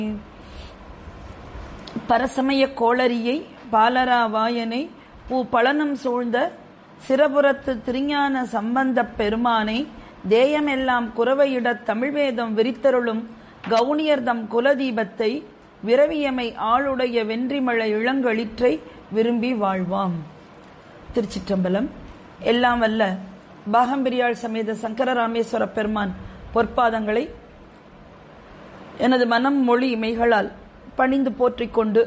பரசமய கோளரியை பாலரா வாயனை பூ பழனம் சூழ்ந்த சிறபுறத்து திருஞான சம்பந்தப் பெருமானை தேயமெல்லாம் குறவையிடத் தமிழ்வேதம் விரித்தருளும் கவுனியர்தம் குலதீபத்தை விரவியமை ஆளுடைய வென்றிமழ இளங்களிற்றை விரும்பி வாழ்வாம் திருச்சிற்றம்பலம் எல்லாம் வல்ல பாகம்பிரியாள் சமேத சங்கர ராமேஸ்வர பெருமான் பொற்பாதங்களை எனது மனம் மொழி மெய்களால் பணிந்து போற்றிக் கொண்டு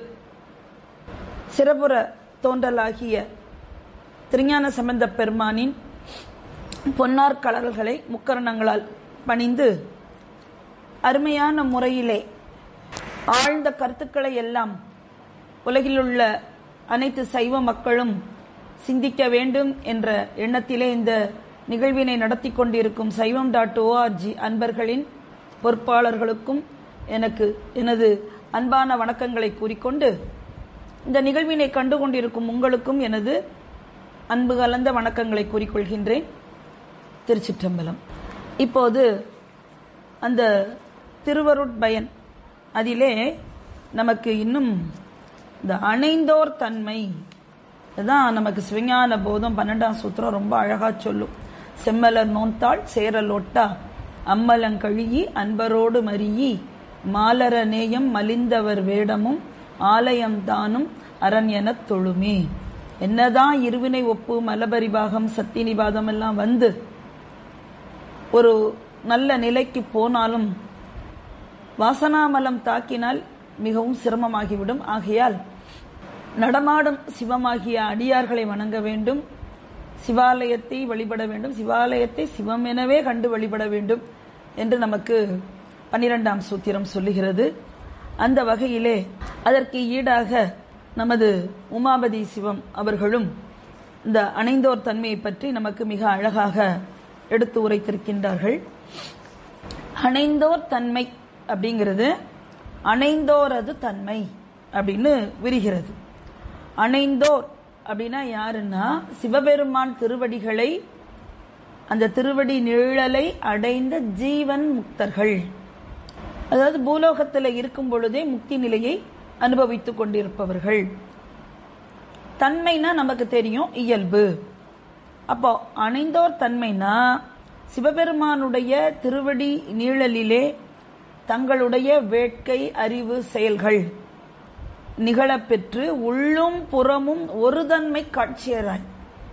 சிறபுற தோன்றலாகிய திருஞான சம்பந்த பெருமானின் பொன்னார் கலல்களை முக்கரணங்களால் பணிந்து அருமையான முறையிலே ஆழ்ந்த கருத்துக்களை எல்லாம் உலகிலுள்ள அனைத்து சைவ மக்களும் சிந்திக்க வேண்டும் என்ற எண்ணத்திலே இந்த நிகழ்வினை நடத்தி கொண்டிருக்கும் சைவம் டாட் ஓஆர்ஜி அன்பர்களின் பொறுப்பாளர்களுக்கும் எனக்கு எனது அன்பான வணக்கங்களை கூறிக்கொண்டு இந்த நிகழ்வினை கண்டு கொண்டிருக்கும் உங்களுக்கும் எனது அன்பு கலந்த வணக்கங்களை கூறிக்கொள்கின்றேன் திருச்சிற்றம்பலம் இப்போது அந்த திருவருட்பயன் அதிலே நமக்கு இன்னும் இந்த அணைந்தோர் தன்மை இதுதான் நமக்கு சிவஞான போதம் பன்னெண்டாம் சூத்திரம் ரொம்ப அழகா சொல்லும் செம்மலர் நோந்தாள் சேரலொட்டா அம்மலங்கழியி அன்பரோடு மறியி மாலர நேயம் மலிந்தவர் வேடமும் ஆலயம் தானும் அரண் எனத் தொழுமே என்னதான் இருவினை ஒப்பு மலபரிபாகம் சத்தினிபாதம் எல்லாம் வந்து ஒரு நல்ல நிலைக்கு போனாலும் வாசனாமலம் தாக்கினால் மிகவும் சிரமமாகிவிடும் ஆகையால் நடமாடும் சிவமாகிய அடியார்களை வணங்க வேண்டும் சிவாலயத்தை வழிபட வேண்டும் சிவாலயத்தை சிவம் எனவே கண்டு வழிபட வேண்டும் என்று நமக்கு பன்னிரெண்டாம் சூத்திரம் சொல்லுகிறது அந்த வகையிலே அதற்கு ஈடாக நமது உமாபதி சிவம் அவர்களும் இந்த அணைந்தோர் தன்மையை பற்றி நமக்கு மிக அழகாக எடுத்து உரைத்திருக்கின்றார்கள் அணைந்தோர் தன்மை அப்படிங்கிறது அணைந்தோரது தன்மை அப்படின்னு விரிகிறது அணைந்தோர் அப்படின்னா யாருன்னா சிவபெருமான் திருவடிகளை அந்த திருவடி நிழலை அடைந்த ஜீவன் முக்தர்கள் அதாவது பூலோகத்தில் இருக்கும் பொழுதே முக்தி நிலையை அனுபவித்துக் கொண்டிருப்பவர்கள் தன்மைனா நமக்கு தெரியும் இயல்பு அப்போ அணைந்தோர் தன்மைனா சிவபெருமானுடைய திருவடி நீழலிலே தங்களுடைய வேட்கை அறிவு செயல்கள் நிகழப்பெற்று உள்ளும் புறமும் ஒரு தன்மை காட்சியராய்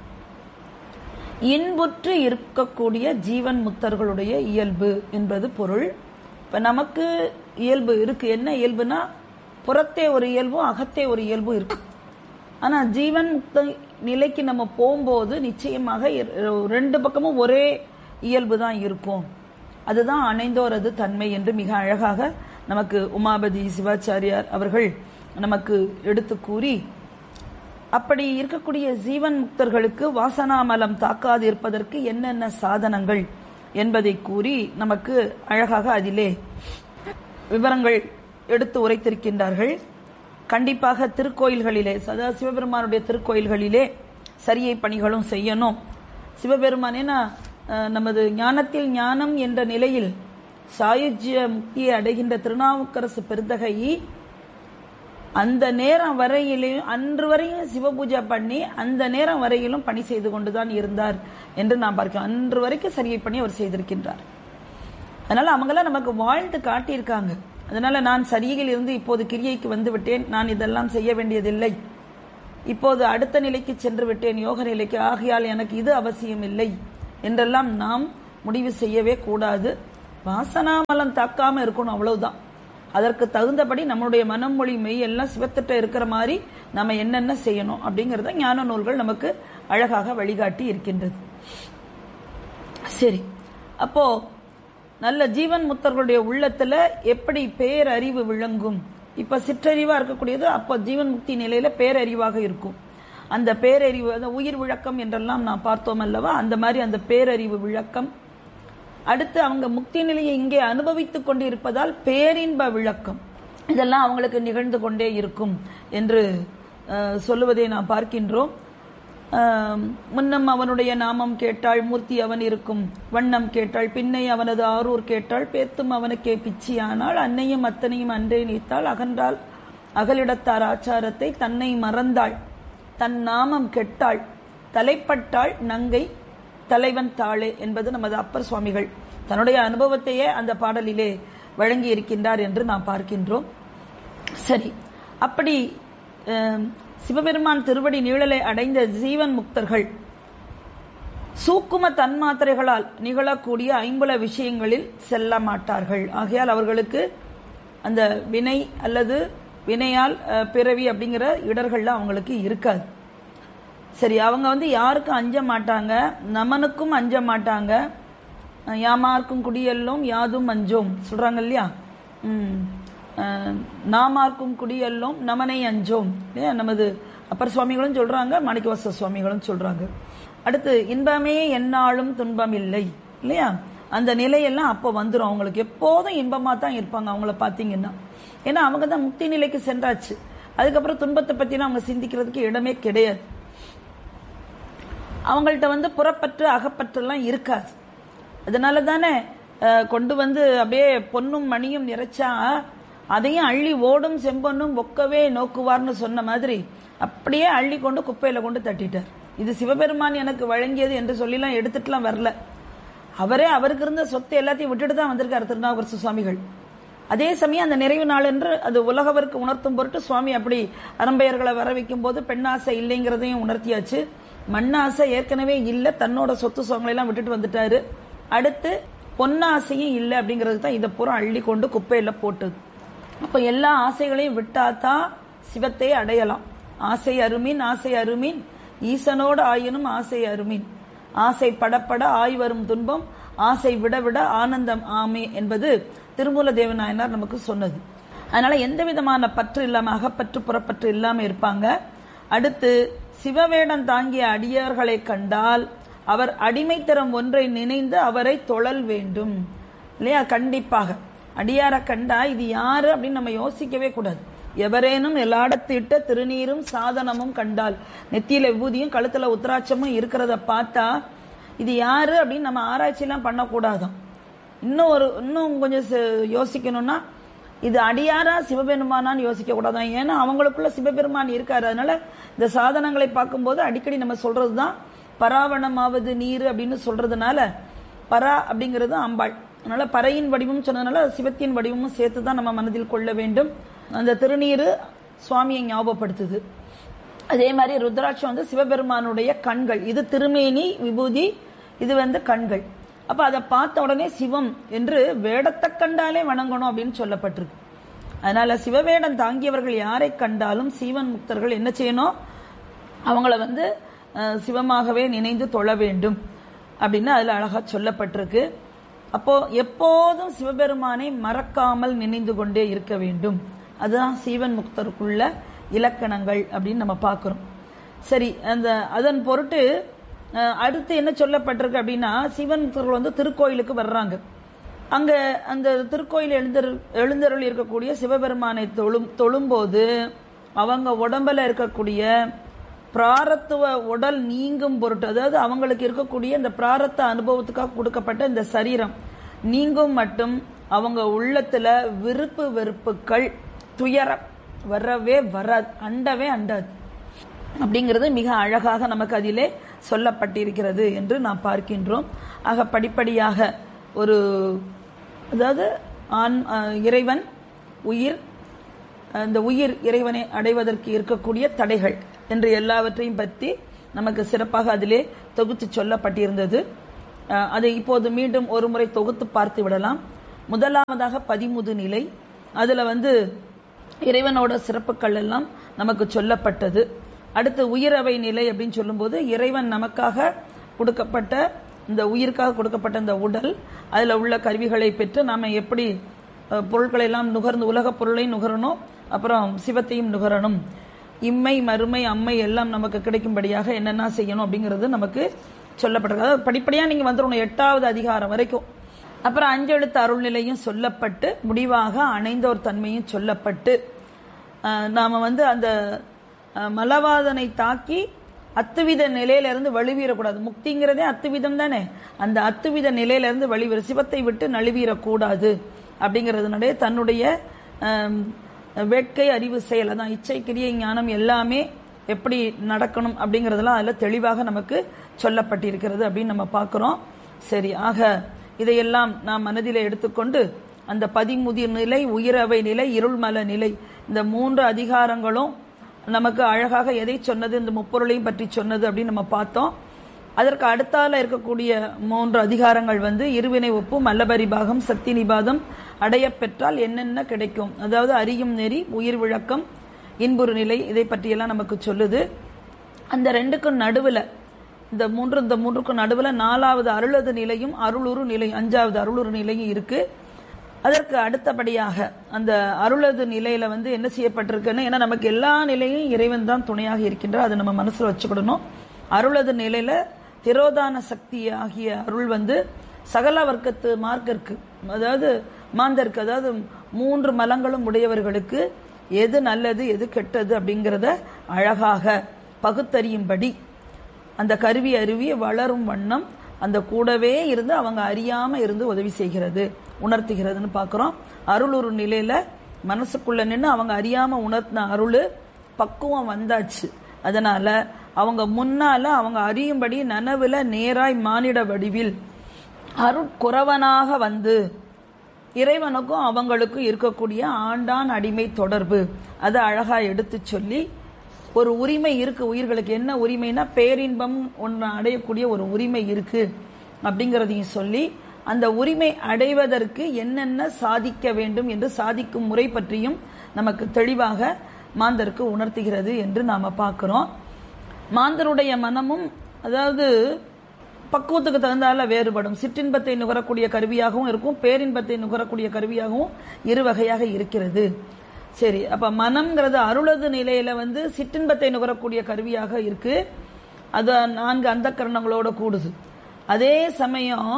இன்புற்று இருக்கக்கூடிய ஜீவன் முக்தர்களுடைய இயல்பு என்பது பொருள் இப்ப நமக்கு இயல்பு இருக்கு என்ன இயல்புனா புறத்தே ஒரு இயல்பும் அகத்தே ஒரு இயல்பும் இருக்கு ஆனா ஜீவன் முக்த நிலைக்கு நம்ம போகும்போது நிச்சயமாக ரெண்டு பக்கமும் ஒரே இயல்பு தான் இருக்கும் அதுதான் அணைந்தோரது தன்மை என்று மிக அழகாக நமக்கு உமாபதி சிவாச்சாரியார் அவர்கள் நமக்கு எடுத்து கூறி அப்படி இருக்கக்கூடிய ஜீவன் முக்தர்களுக்கு வாசனாமலம் தாக்காது இருப்பதற்கு என்னென்ன சாதனங்கள் என்பதை கூறி நமக்கு அழகாக அதிலே விவரங்கள் எடுத்து உரைத்திருக்கின்றார்கள் கண்டிப்பாக திருக்கோயில்களிலே சதா சிவபெருமானுடைய திருக்கோயில்களிலே சரியை பணிகளும் செய்யணும் சிவபெருமான் ஏன்னா நமது ஞானத்தில் ஞானம் என்ற நிலையில் சாயுஜ்ய முக்தியை அடைகின்ற திருநாவுக்கரசு பெருந்தகை அந்த நேரம் வரையிலும் அன்று வரையும் சிவபூஜை பண்ணி அந்த நேரம் வரையிலும் பணி செய்து கொண்டுதான் இருந்தார் என்று நான் பார்க்கிறேன் அன்று வரைக்கும் சரியை பண்ணி அவர் செய்திருக்கின்றார் அதனால அவங்களாம் நமக்கு வாழ்ந்து காட்டியிருக்காங்க அதனால நான் சரியில் இருந்து இப்போது கிரியைக்கு வந்து விட்டேன் நான் இதெல்லாம் செய்ய வேண்டியதில்லை இப்போது அடுத்த நிலைக்கு சென்று விட்டேன் யோக நிலைக்கு ஆகையால் எனக்கு இது அவசியம் இல்லை என்றெல்லாம் நாம் முடிவு செய்யவே கூடாது வாசனாமலம் தாக்காம இருக்கணும் அவ்வளவுதான் அதற்கு தகுந்தபடி நம்மளுடைய மனம் மொழி மெய் எல்லாம் சிவத்திட்ட இருக்கிற மாதிரி நம்ம என்னென்ன செய்யணும் அப்படிங்கறத ஞான நூல்கள் நமக்கு அழகாக வழிகாட்டி இருக்கின்றது சரி அப்போ நல்ல ஜீவன் முத்தர்களுடைய உள்ளத்துல எப்படி பேரறிவு விளங்கும் இப்ப சிற்றறிவா இருக்கக்கூடியது அப்போ ஜீவன் முக்தி நிலையில பேரறிவாக இருக்கும் அந்த பேரறிவு அந்த உயிர் விளக்கம் என்றெல்லாம் நான் பார்த்தோம் அல்லவா அந்த மாதிரி அந்த பேரறிவு விளக்கம் அடுத்து அவங்க முக்தி நிலையை இங்கே அனுபவித்துக் கொண்டு இருப்பதால் பேரின்ப விளக்கம் இதெல்லாம் அவங்களுக்கு நிகழ்ந்து கொண்டே இருக்கும் என்று சொல்லுவதை நாம் பார்க்கின்றோம் ஆம், முன்னம் அவனுடைய நாமம் கேட்டாள் மூர்த்தி அவன் இருக்கும் வண்ணம் கேட்டாள் பின்னை அவனது ஆரூர் கேட்டாள் பேத்தும் அவனுக்கே பிச்சியானாள் அன்னையும் அத்தனையும் அன்றே நீத்தாள் அகன்றாள் அகலிடத்தார் ஆச்சாரத்தை தன்னை மறந்தாள் தன் நாமம் கெட்டாள் தலைப்பட்டாள் நங்கை தலைவன் தாளே என்பது நமது அப்பர் சுவாமிகள் தன்னுடைய அனுபவத்தையே அந்த பாடலிலே வழங்கி இருக்கின்றார் என்று நாம் பார்க்கின்றோம் சரி அப்படி அஹ், சிவபெருமான் திருவடி நீழலை அடைந்த ஜீவன் முக்தர்கள் சூக்கும தன்மாத்திரைகளால் நிகழக்கூடிய ஐம்புல விஷயங்களில் செல்ல மாட்டார்கள் ஆகையால் அவர்களுக்கு அந்த வினை அல்லது வினையால் அஹ், பிறவி அப்படிங்கிற இடர்கள்லாம் அவங்களுக்கு இருக்காது சரி அவங்க வந்து யாருக்கும் அஞ்ச மாட்டாங்க நமனுக்கும் அஞ்ச மாட்டாங்க அஹ், யாமார்க்கும் குடியெல்லும் யாதும் அஞ்சோம் சொல்றாங்க இல்லையா ம். அஹ், நாமார்க்கும் குடியெல்லும் நமனை அஞ்சோம் இல்லையா நமது அப்பர் சுவாமிகளும் சொல்றாங்க மாணிக்கவாச சுவாமிகளும் சொல்றாங்க அடுத்து இன்பமே எந்நாளும் துன்பம் இல்லை இல்லையா அந்த நிலையெல்லாம் அப்போ வந்துடும் அவங்களுக்கு எப்போதும் இன்பமா தான் இருப்பாங்க அவங்கள பார்த்தீங்கன்னா ஏன்னா அவங்க தான் முக்தி நிலைக்கு சென்றாச்சு அதுக்கப்புறம் துன்பத்தை பத்திலாம் அவங்க சிந்திக்கிறதுக்கு இடமே கிடையாது அவங்கள்ட்ட வந்து புறப்பற்று அகப்பற்றுலாம் இருக்காது அதனால தானே அஹ், கொண்டு வந்து அப்படியே பொன்னும் மணியும் நிறைச்சா அதையும் அள்ளி ஓடும் செம்பொன்னும் ஒக்கவே நோக்குவார்னு சொன்ன மாதிரி அப்படியே அள்ளி கொண்டு குப்பையில கொண்டு தட்டிட்டார் இது சிவபெருமான் எனக்கு வழங்கியது என்று சொல்லிலாம் எடுத்துட்டுலாம் வரல அவரே அவருக்கு இருந்த சொத்து எல்லாத்தையும் விட்டுட்டு தான் வந்திருக்காரு திருநாவுக்கரசு சுவாமிகள் அதே சமயம் அந்த நிறைவு நாள் என்று அது உலகவருக்கு உணர்த்தும் பொருட்டு சுவாமி அப்படி அரம்பையர்களை வர வைக்கும் போது பெண்ணாசை இல்லைங்கிறதையும் உணர்த்தியாச்சு மண்ணாசை ஏற்கனவே இல்லை தன்னோட சொத்து சுகங்களை எல்லாம் விட்டுட்டு வந்துட்டாரு அடுத்து பொன்னாசையும் இல்லை அப்படிங்கிறது தான் இதை பூரா அள்ளி கொண்டு குப்பையில போட்டது அப்ப எல்லா ஆசைகளையும் விட்டாதான் சிவத்தை அடையலாம் ஆசை அருமின் ஆசை அருமின் ஈசனோடு ஆயினும் ஆசை அருமின் ஆசை படப்பட ஆய் வரும் துன்பம் ஆசை விட விட ஆனந்தம் ஆமே என்பது திருமூல தேவநாயனார் நமக்கு சொன்னது அதனால எந்த விதமான பற்று இல்லாம அகப்பற்று புறப்பற்று இல்லாம இருப்பாங்க அடுத்து சிவவேடம் தாங்கிய அடியார்களை கண்டால் அவர் அடிமைத்தரம் ஒன்றை நினைந்து அவரை தொழல் வேண்டும் இல்லையா கண்டிப்பாக அடியாரை கண்டா இது யாரு அப்படின்னு நம்ம யோசிக்கவே கூடாது எவரேனும் எல்லாடத்திட்ட திருநீரும் சாதனமும் கண்டால் நெத்தியில விபூதியும் கழுத்துல உத்தராட்சமும் இருக்கிறத பார்த்தா இது யாரு அப்படின்னு நம்ம ஆராய்ச்சிலாம் பண்ணக்கூடாதாம் இன்னும் ஒரு இன்னும் கொஞ்சம் ச- யோசிக்கணும்னா இது அடியாரா சிவபெருமானான்னு யோசிக்க கூடாதான் ஏன்னா அவங்களுக்குள்ள சிவபெருமான் இருக்காரு அதனால இந்த சாதனங்களை பார்க்கும்போது அடிக்கடி நம்ம சொல்றதுதான் பராவணமாவது நீர் அப்படின்னு சொல்றதுனால பரா அப்படிங்கிறது அம்பாள் அதனால பறையின் வடிவம் சொன்னதுனால சிவத்தின் வடிவமும் சேர்த்து தான் நம்ம மனதில் கொள்ள வேண்டும் அந்த திருநீரு சுவாமியை ஞாபகப்படுத்துது அதே மாதிரி ருத்ராட்சம் வந்து சிவபெருமானுடைய கண்கள் இது திருமேனி விபூதி இது வந்து கண்கள் அப்ப அதை பார்த்த உடனே சிவம் என்று வேடத்தை கண்டாலே வணங்கணும் அப்படின்னு சொல்லப்பட்டிருக்கு அதனால சிவவேடம் தாங்கியவர்கள் யாரை கண்டாலும் சீவன் முக்தர்கள் என்ன செய்யணும் அவங்கள வந்து அஹ், சிவமாகவே நினைந்து தொழ வேண்டும் அப்படின்னு அதுல அழகா சொல்லப்பட்டிருக்கு அப்போ எப்போதும் சிவபெருமானை மறக்காமல் நினைந்து கொண்டே இருக்க வேண்டும் அதுதான் சீவன் முக்தருக்குள்ள இலக்கணங்கள் அப்படின்னு நம்ம பார்க்கிறோம் சரி அந்த அதன் பொருட்டு அஹ், அடுத்து என்ன சொல்லப்பட்டிருக்கு அப்படின்னா சிவன் முக்தர்கள் வந்து திருக்கோயிலுக்கு வர்றாங்க அங்க அந்த திருக்கோயில் எழுந்தருள் எழுந்தருள் இருக்கக்கூடிய சிவபெருமானை தொழும் தொழும்போது அவங்க உடம்புல இருக்கக்கூடிய பிராரத்துவ உடல் நீங்கும் பொருட்டு அதாவது அவங்களுக்கு இருக்கக்கூடிய இந்த பிராரத்த அனுபவத்துக்காக கொடுக்கப்பட்ட இந்த சரீரம் நீங்கும் மட்டும் அவங்க உள்ளத்துல விருப்பு வெறுப்புகள் துயரம் வரவே வராது அண்டவே அண்டாது அப்படிங்கிறது மிக அழகாக நமக்கு அதிலே சொல்லப்பட்டிருக்கிறது என்று நாம் பார்க்கின்றோம் ஆக படிப்படியாக ஒரு அதாவது ஆண் அஹ், இறைவன் உயிர் அந்த உயிர் இறைவனை அடைவதற்கு இருக்கக்கூடிய தடைகள் என்று எல்லாவற்றையும் பற்றி நமக்கு சிறப்பாக அதிலே தொகுத்து சொல்லப்பட்டிருந்தது அஹ், அதை இப்போது மீண்டும் ஒரு முறை தொகுத்து பார்த்து விடலாம் முதலாவதாக பதிமுது நிலை அதுல வந்து இறைவனோட சிறப்புகள் எல்லாம் நமக்கு சொல்லப்பட்டது அடுத்து உயிரவை நிலை அப்படின்னு சொல்லும்போது இறைவன் நமக்காக கொடுக்கப்பட்ட இந்த உயிருக்காக கொடுக்கப்பட்ட இந்த உடல் அதுல உள்ள கருவிகளை பெற்று நாம எப்படி அஹ், பொருட்களை எல்லாம் நுகர்ந்து உலக பொருளை நுகரணும் அப்புறம் சிவத்தையும் நுகரணும் இம்மை மறுமை அம்மை எல்லாம் நமக்கு கிடைக்கும்படியாக என்னென்ன செய்யணும் அப்படிங்கிறது நமக்கு சொல்லப்பட்டிருக்கு அதாவது படிப்படியா நீங்க வந்துடணும் எட்டாவது அதிகாரம் வரைக்கும் அப்புறம் அஞ்செழுத்து அருள்நிலையும் சொல்லப்பட்டு முடிவாக அணைந்தோர் தன்மையும் சொல்லப்பட்டு அஹ், நாம வந்து அந்த அஹ், மலவாதனை தாக்கி அத்துவித நிலையில இருந்து வலுவீரக்கூடாது முக்திங்கிறதே அத்துவிதம் தானே அந்த அத்துவித நிலையில இருந்து வழிவீர சிவத்தை விட்டு நழுவீரக்கூடாது அப்படிங்கிறதுனுடைய தன்னுடைய ஆம், வேட்கை அறிவு செயல் அதான் இச்சை கிரியை ஞானம் எல்லாமே எப்படி நடக்கணும் அப்படிங்கறதெல்லாம் அதுல தெளிவாக நமக்கு சொல்லப்பட்டிருக்கிறது அப்படின்னு நம்ம பார்க்கிறோம் சரி ஆக இதையெல்லாம் நாம் மனதிலே எடுத்துக்கொண்டு அந்த பதிமுதிர் நிலை உயிரவை நிலை இருள்மல நிலை இந்த மூன்று அதிகாரங்களும் நமக்கு அழகாக எதை சொன்னது இந்த முப்பொருளையும் பற்றி சொன்னது அப்படின்னு நம்ம பார்த்தோம் அதற்கு அடுத்தால இருக்கக்கூடிய மூன்று அதிகாரங்கள் வந்து இருவினை ஒப்பு மல்லபரிபாகம் சக்தி நிபாதம் அடையப் பெற்றால் என்னென்ன கிடைக்கும் அதாவது அறியும் நெறி உயிர் விளக்கம் இன்புறு நிலை இதை பற்றியெல்லாம் நமக்கு சொல்லுது அந்த ரெண்டுக்கும் நடுவுல இந்த மூன்று இந்த மூன்றுக்கும் நடுவுல நாலாவது அருளது நிலையும் அருளுரு நிலை அஞ்சாவது அருளுரு நிலையும் இருக்கு அதற்கு அடுத்தபடியாக அந்த அருளது நிலையில வந்து என்ன செய்யப்பட்டிருக்குன்னு ஏன்னா நமக்கு எல்லா நிலையும் இறைவன் தான் துணையாக இருக்கின்றார் அதை நம்ம மனசுல வச்சுக்கிடணும் அருளது நிலையில திரோதான சக்தி ஆகிய அருள் வந்து சகல வர்க்கத்து மார்க்கருக்கு அதாவது மாந்தருக்கு அதாவது மூன்று மலங்களும் உடையவர்களுக்கு எது நல்லது எது கெட்டது அப்படிங்கிறத அழகாக பகுத்தறியும்படி அந்த கருவி அருவி வளரும் வண்ணம் அந்த கூடவே இருந்து அவங்க அறியாம இருந்து உதவி செய்கிறது உணர்த்துகிறதுன்னு பார்க்கிறோம் அருள் ஒரு நிலையில மனசுக்குள்ள நின்று அவங்க அறியாம உணர்த்தின அருள் பக்குவம் வந்தாச்சு அதனால அவங்க முன்னால அவங்க அறியும்படி நனவுல நேராய் மானிட வடிவில் அருட்குறவனாக வந்து இறைவனுக்கும் அவங்களுக்கும் இருக்கக்கூடிய ஆண்டான் அடிமை தொடர்பு அதை அழகா எடுத்து சொல்லி ஒரு உரிமை இருக்கு உயிர்களுக்கு என்ன உரிமைனா பேரின்பம் ஒன்று அடையக்கூடிய ஒரு உரிமை இருக்கு அப்படிங்கிறதையும் சொல்லி அந்த உரிமை அடைவதற்கு என்னென்ன சாதிக்க வேண்டும் என்று சாதிக்கும் முறை பற்றியும் நமக்கு தெளிவாக மாந்தருக்கு உணர்த்துகிறது என்று நாம பார்க்கிறோம் மாந்தருடைய மனமும் அதாவது பக்குவத்துக்கு தகுந்தால வேறுபடும் சிற்றின்பத்தை நுகரக்கூடிய கருவியாகவும் இருக்கும் பேரின்பத்தை நுகரக்கூடிய கருவியாகவும் இரு வகையாக இருக்கிறது சரி அப்ப மனம்ங்கிறது அருளது நிலையில வந்து சிற்றின்பத்தை நுகரக்கூடிய கருவியாக இருக்கு அது நான்கு அந்த கரணங்களோட கூடுது அதே சமயம்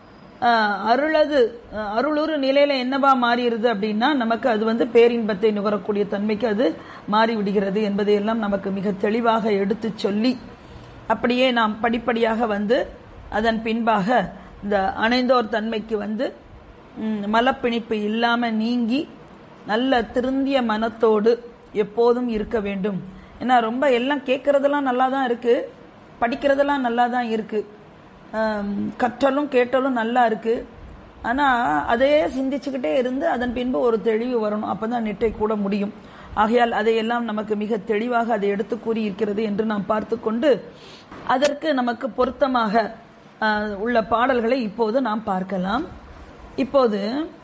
அஹ், அருளது அஹ், அருளுரு நிலையில என்னவா மாறிடுது அப்படின்னா நமக்கு அது வந்து பேரின்பத்தை நுகரக்கூடிய தன்மைக்கு அது மாறி விடுகிறது என்பதையெல்லாம் நமக்கு மிக தெளிவாக எடுத்து சொல்லி அப்படியே நாம் படிப்படியாக வந்து அதன் பின்பாக இந்த அணைந்தோர் தன்மைக்கு வந்து ம், மலப்பிணிப்பு இல்லாம நீங்கி நல்ல திருந்திய மனத்தோடு எப்போதும் இருக்க வேண்டும் ஏன்னா ரொம்ப எல்லாம் கேட்கறதெல்லாம் நல்லா தான் இருக்கு படிக்கிறதெல்லாம் நல்லா தான் இருக்கு ஆம், கற்றலும் கேட்டலும் நல்லா இருக்கு ஆனா அதே சிந்திச்சுக்கிட்டே இருந்து அதன் பின்பு ஒரு தெளிவு வரணும் அப்பதான் நெட்டை கூட முடியும் ஆகையால் அதையெல்லாம் நமக்கு மிக தெளிவாக அதை எடுத்து கூறி இருக்கிறது என்று நாம் பார்த்து கொண்டு அதற்கு நமக்கு பொருத்தமாக ஆ, உள்ள பாடல்களை இப்போது நாம் பார்க்கலாம் இப்போது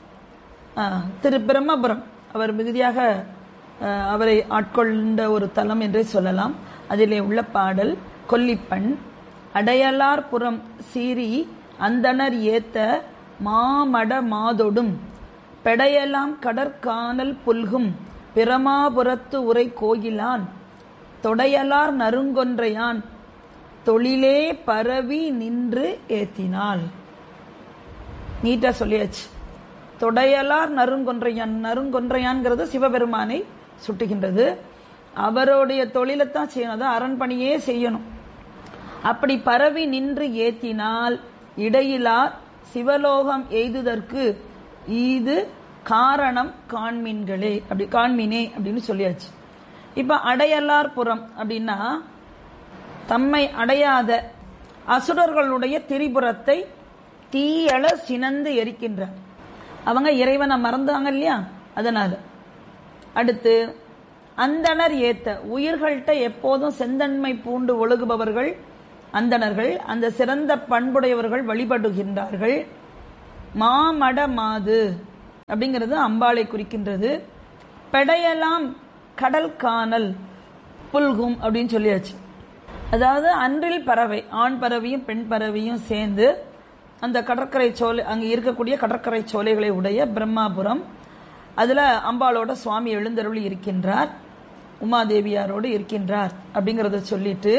ஆ, திரு பிரம்மபுரம் அவர் மிகுதியாக ஆ, அவரை ஆட்கொண்ட ஒரு தலம் என்றே சொல்லலாம் அதிலே உள்ள பாடல் கொல்லிப்பண் அடையலார் புறம் சீறி அந்தணர் ஏத்த மாமட மாதொடும் பெடையலாம் கடற்கானல் புல்கும் பிரமாபுரத்து உரை கோயிலான் தொடையலார் நறுங்கொன்றையான் தொழிலே பரவி நின்று ஏத்தினாள் நீட்டா சொல்லியாச்சு தொடையலார் நறுங்கொன்றையான் நறுங்கொன்றையான்ங்கிறது சிவபெருமானை சுட்டுகின்றது அவருடைய தொழிலைத்தான் செய்யணும் அதான் அரண்பணியே செய்யணும் அப்படி பரவி நின்று ஏத்தினால் இடையிலார் சிவலோகம் எய்துதற்கு இது காரணம் காண்மீன்களே அப்படி காண்மீனே அப்படின்னு சொல்லியாச்சு இப்ப அடையலார் புறம் அப்படின்னா தம்மை அடையாத அசுரர்களுடைய திரிபுரத்தை தீயள சினந்து எரிக்கின்றார் அவங்க இறைவனை மறந்தாங்க இல்லையா அதனால அடுத்து அந்தணர் ஏத்த உயிர்கள்ட்ட எப்போதும் செந்தன்மை பூண்டு ஒழுகுபவர்கள் அந்தணர்கள் அந்த சிறந்த பண்புடையவர்கள் வழிபடுகின்றார்கள் மாமட மாது அப்படிங்கிறது அம்பாளை குறிக்கின்றது பெடையலாம் கடல் காணல் புல்கும் அப்படின்னு சொல்லியாச்சு அதாவது அன்றில் பறவை ஆண் பறவையும் பெண் பறவையும் சேர்ந்து அந்த கடற்கரை சோலை அங்க இருக்கக்கூடிய கடற்கரை சோலைகளை உடைய பிரம்மாபுரம் அதுல அம்பாளோட சுவாமி எழுந்தருளி இருக்கின்றார் உமாதேவியாரோடு இருக்கின்றார் அப்படிங்கறத சொல்லிட்டு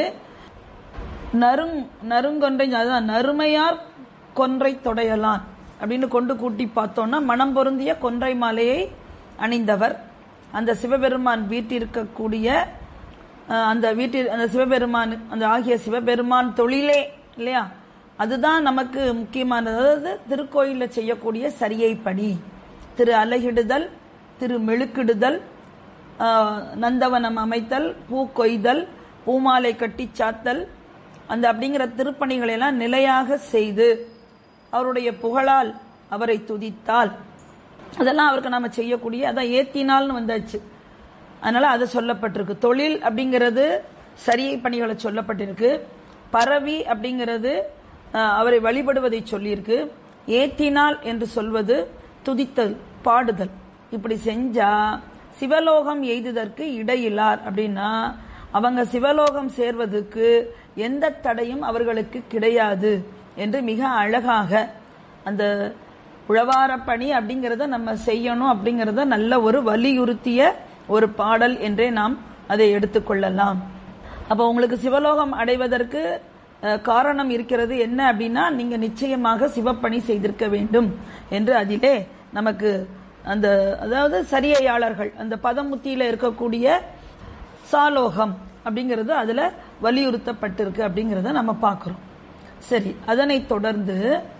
நறுங் நறுங்கொன்றை அதான் நறுமையார் கொன்றை தொடையலான் அப்படின்னு கொண்டு கூட்டி பார்த்தோம்னா மனம் பொருந்திய கொன்றை மாலையை அணிந்தவர் அந்த சிவபெருமான் வீட்டிருக்கக்கூடிய அஹ், அந்த வீட்டில் அந்த சிவபெருமான் அந்த ஆகிய சிவபெருமான் தொழிலே இல்லையா அதுதான் நமக்கு முக்கியமானது அதாவது திருக்கோயிலில் செய்யக்கூடிய சரியை படி திரு அலகிடுதல் திரு மெழுக்கிடுதல் ஆஹ், நந்தவனம் அமைத்தல் பூ கொய்தல் பூமாலை கட்டி சாத்தல் அந்த அப்படிங்கிற திருப்பணிகளை எல்லாம் நிலையாக செய்து அவருடைய புகழால் அவரை துதித்தால் அதெல்லாம் அவருக்கு நாம செய்யக்கூடிய அதான் ஏத்தினால்னு வந்தாச்சு அதனால அது சொல்லப்பட்டிருக்கு தொழில் அப்படிங்கிறது சரியை பணிகளை சொல்லப்பட்டிருக்கு பரவி அப்படிங்கிறது ஆஹ், அவரை வழிபடுவதை சொல்லியிருக்கு ஏத்தினால் என்று சொல்வது துதித்தல் பாடுதல் இப்படி செஞ்சா சிவலோகம் எய்துதற்கு இடையிலார் அப்படின்னா அவங்க சிவலோகம் சேர்வதற்கு எந்த தடையும் அவர்களுக்கு கிடையாது என்று மிக அழகாக அந்த உழவார பணி அப்படிங்கிறத நம்ம செய்யணும் அப்படிங்கிறத நல்ல ஒரு வலியுறுத்திய ஒரு பாடல் என்றே நாம் அதை எடுத்துக்கொள்ளலாம் அப்போ உங்களுக்கு சிவலோகம் அடைவதற்கு அஹ், காரணம் இருக்கிறது என்ன அப்படின்னா நீங்க நிச்சயமாக சிவப்பணி செய்திருக்க வேண்டும் என்று அதிலே நமக்கு அந்த அதாவது சரியையாளர்கள் அந்த பதமுத்தியில இருக்கக்கூடிய சாலோகம் அப்படிங்கிறது அதுல வலியுறுத்தப்பட்டிருக்கு அப்படிங்கிறத நம்ம பார்க்கிறோம் சரி அதனைத் தொடர்ந்து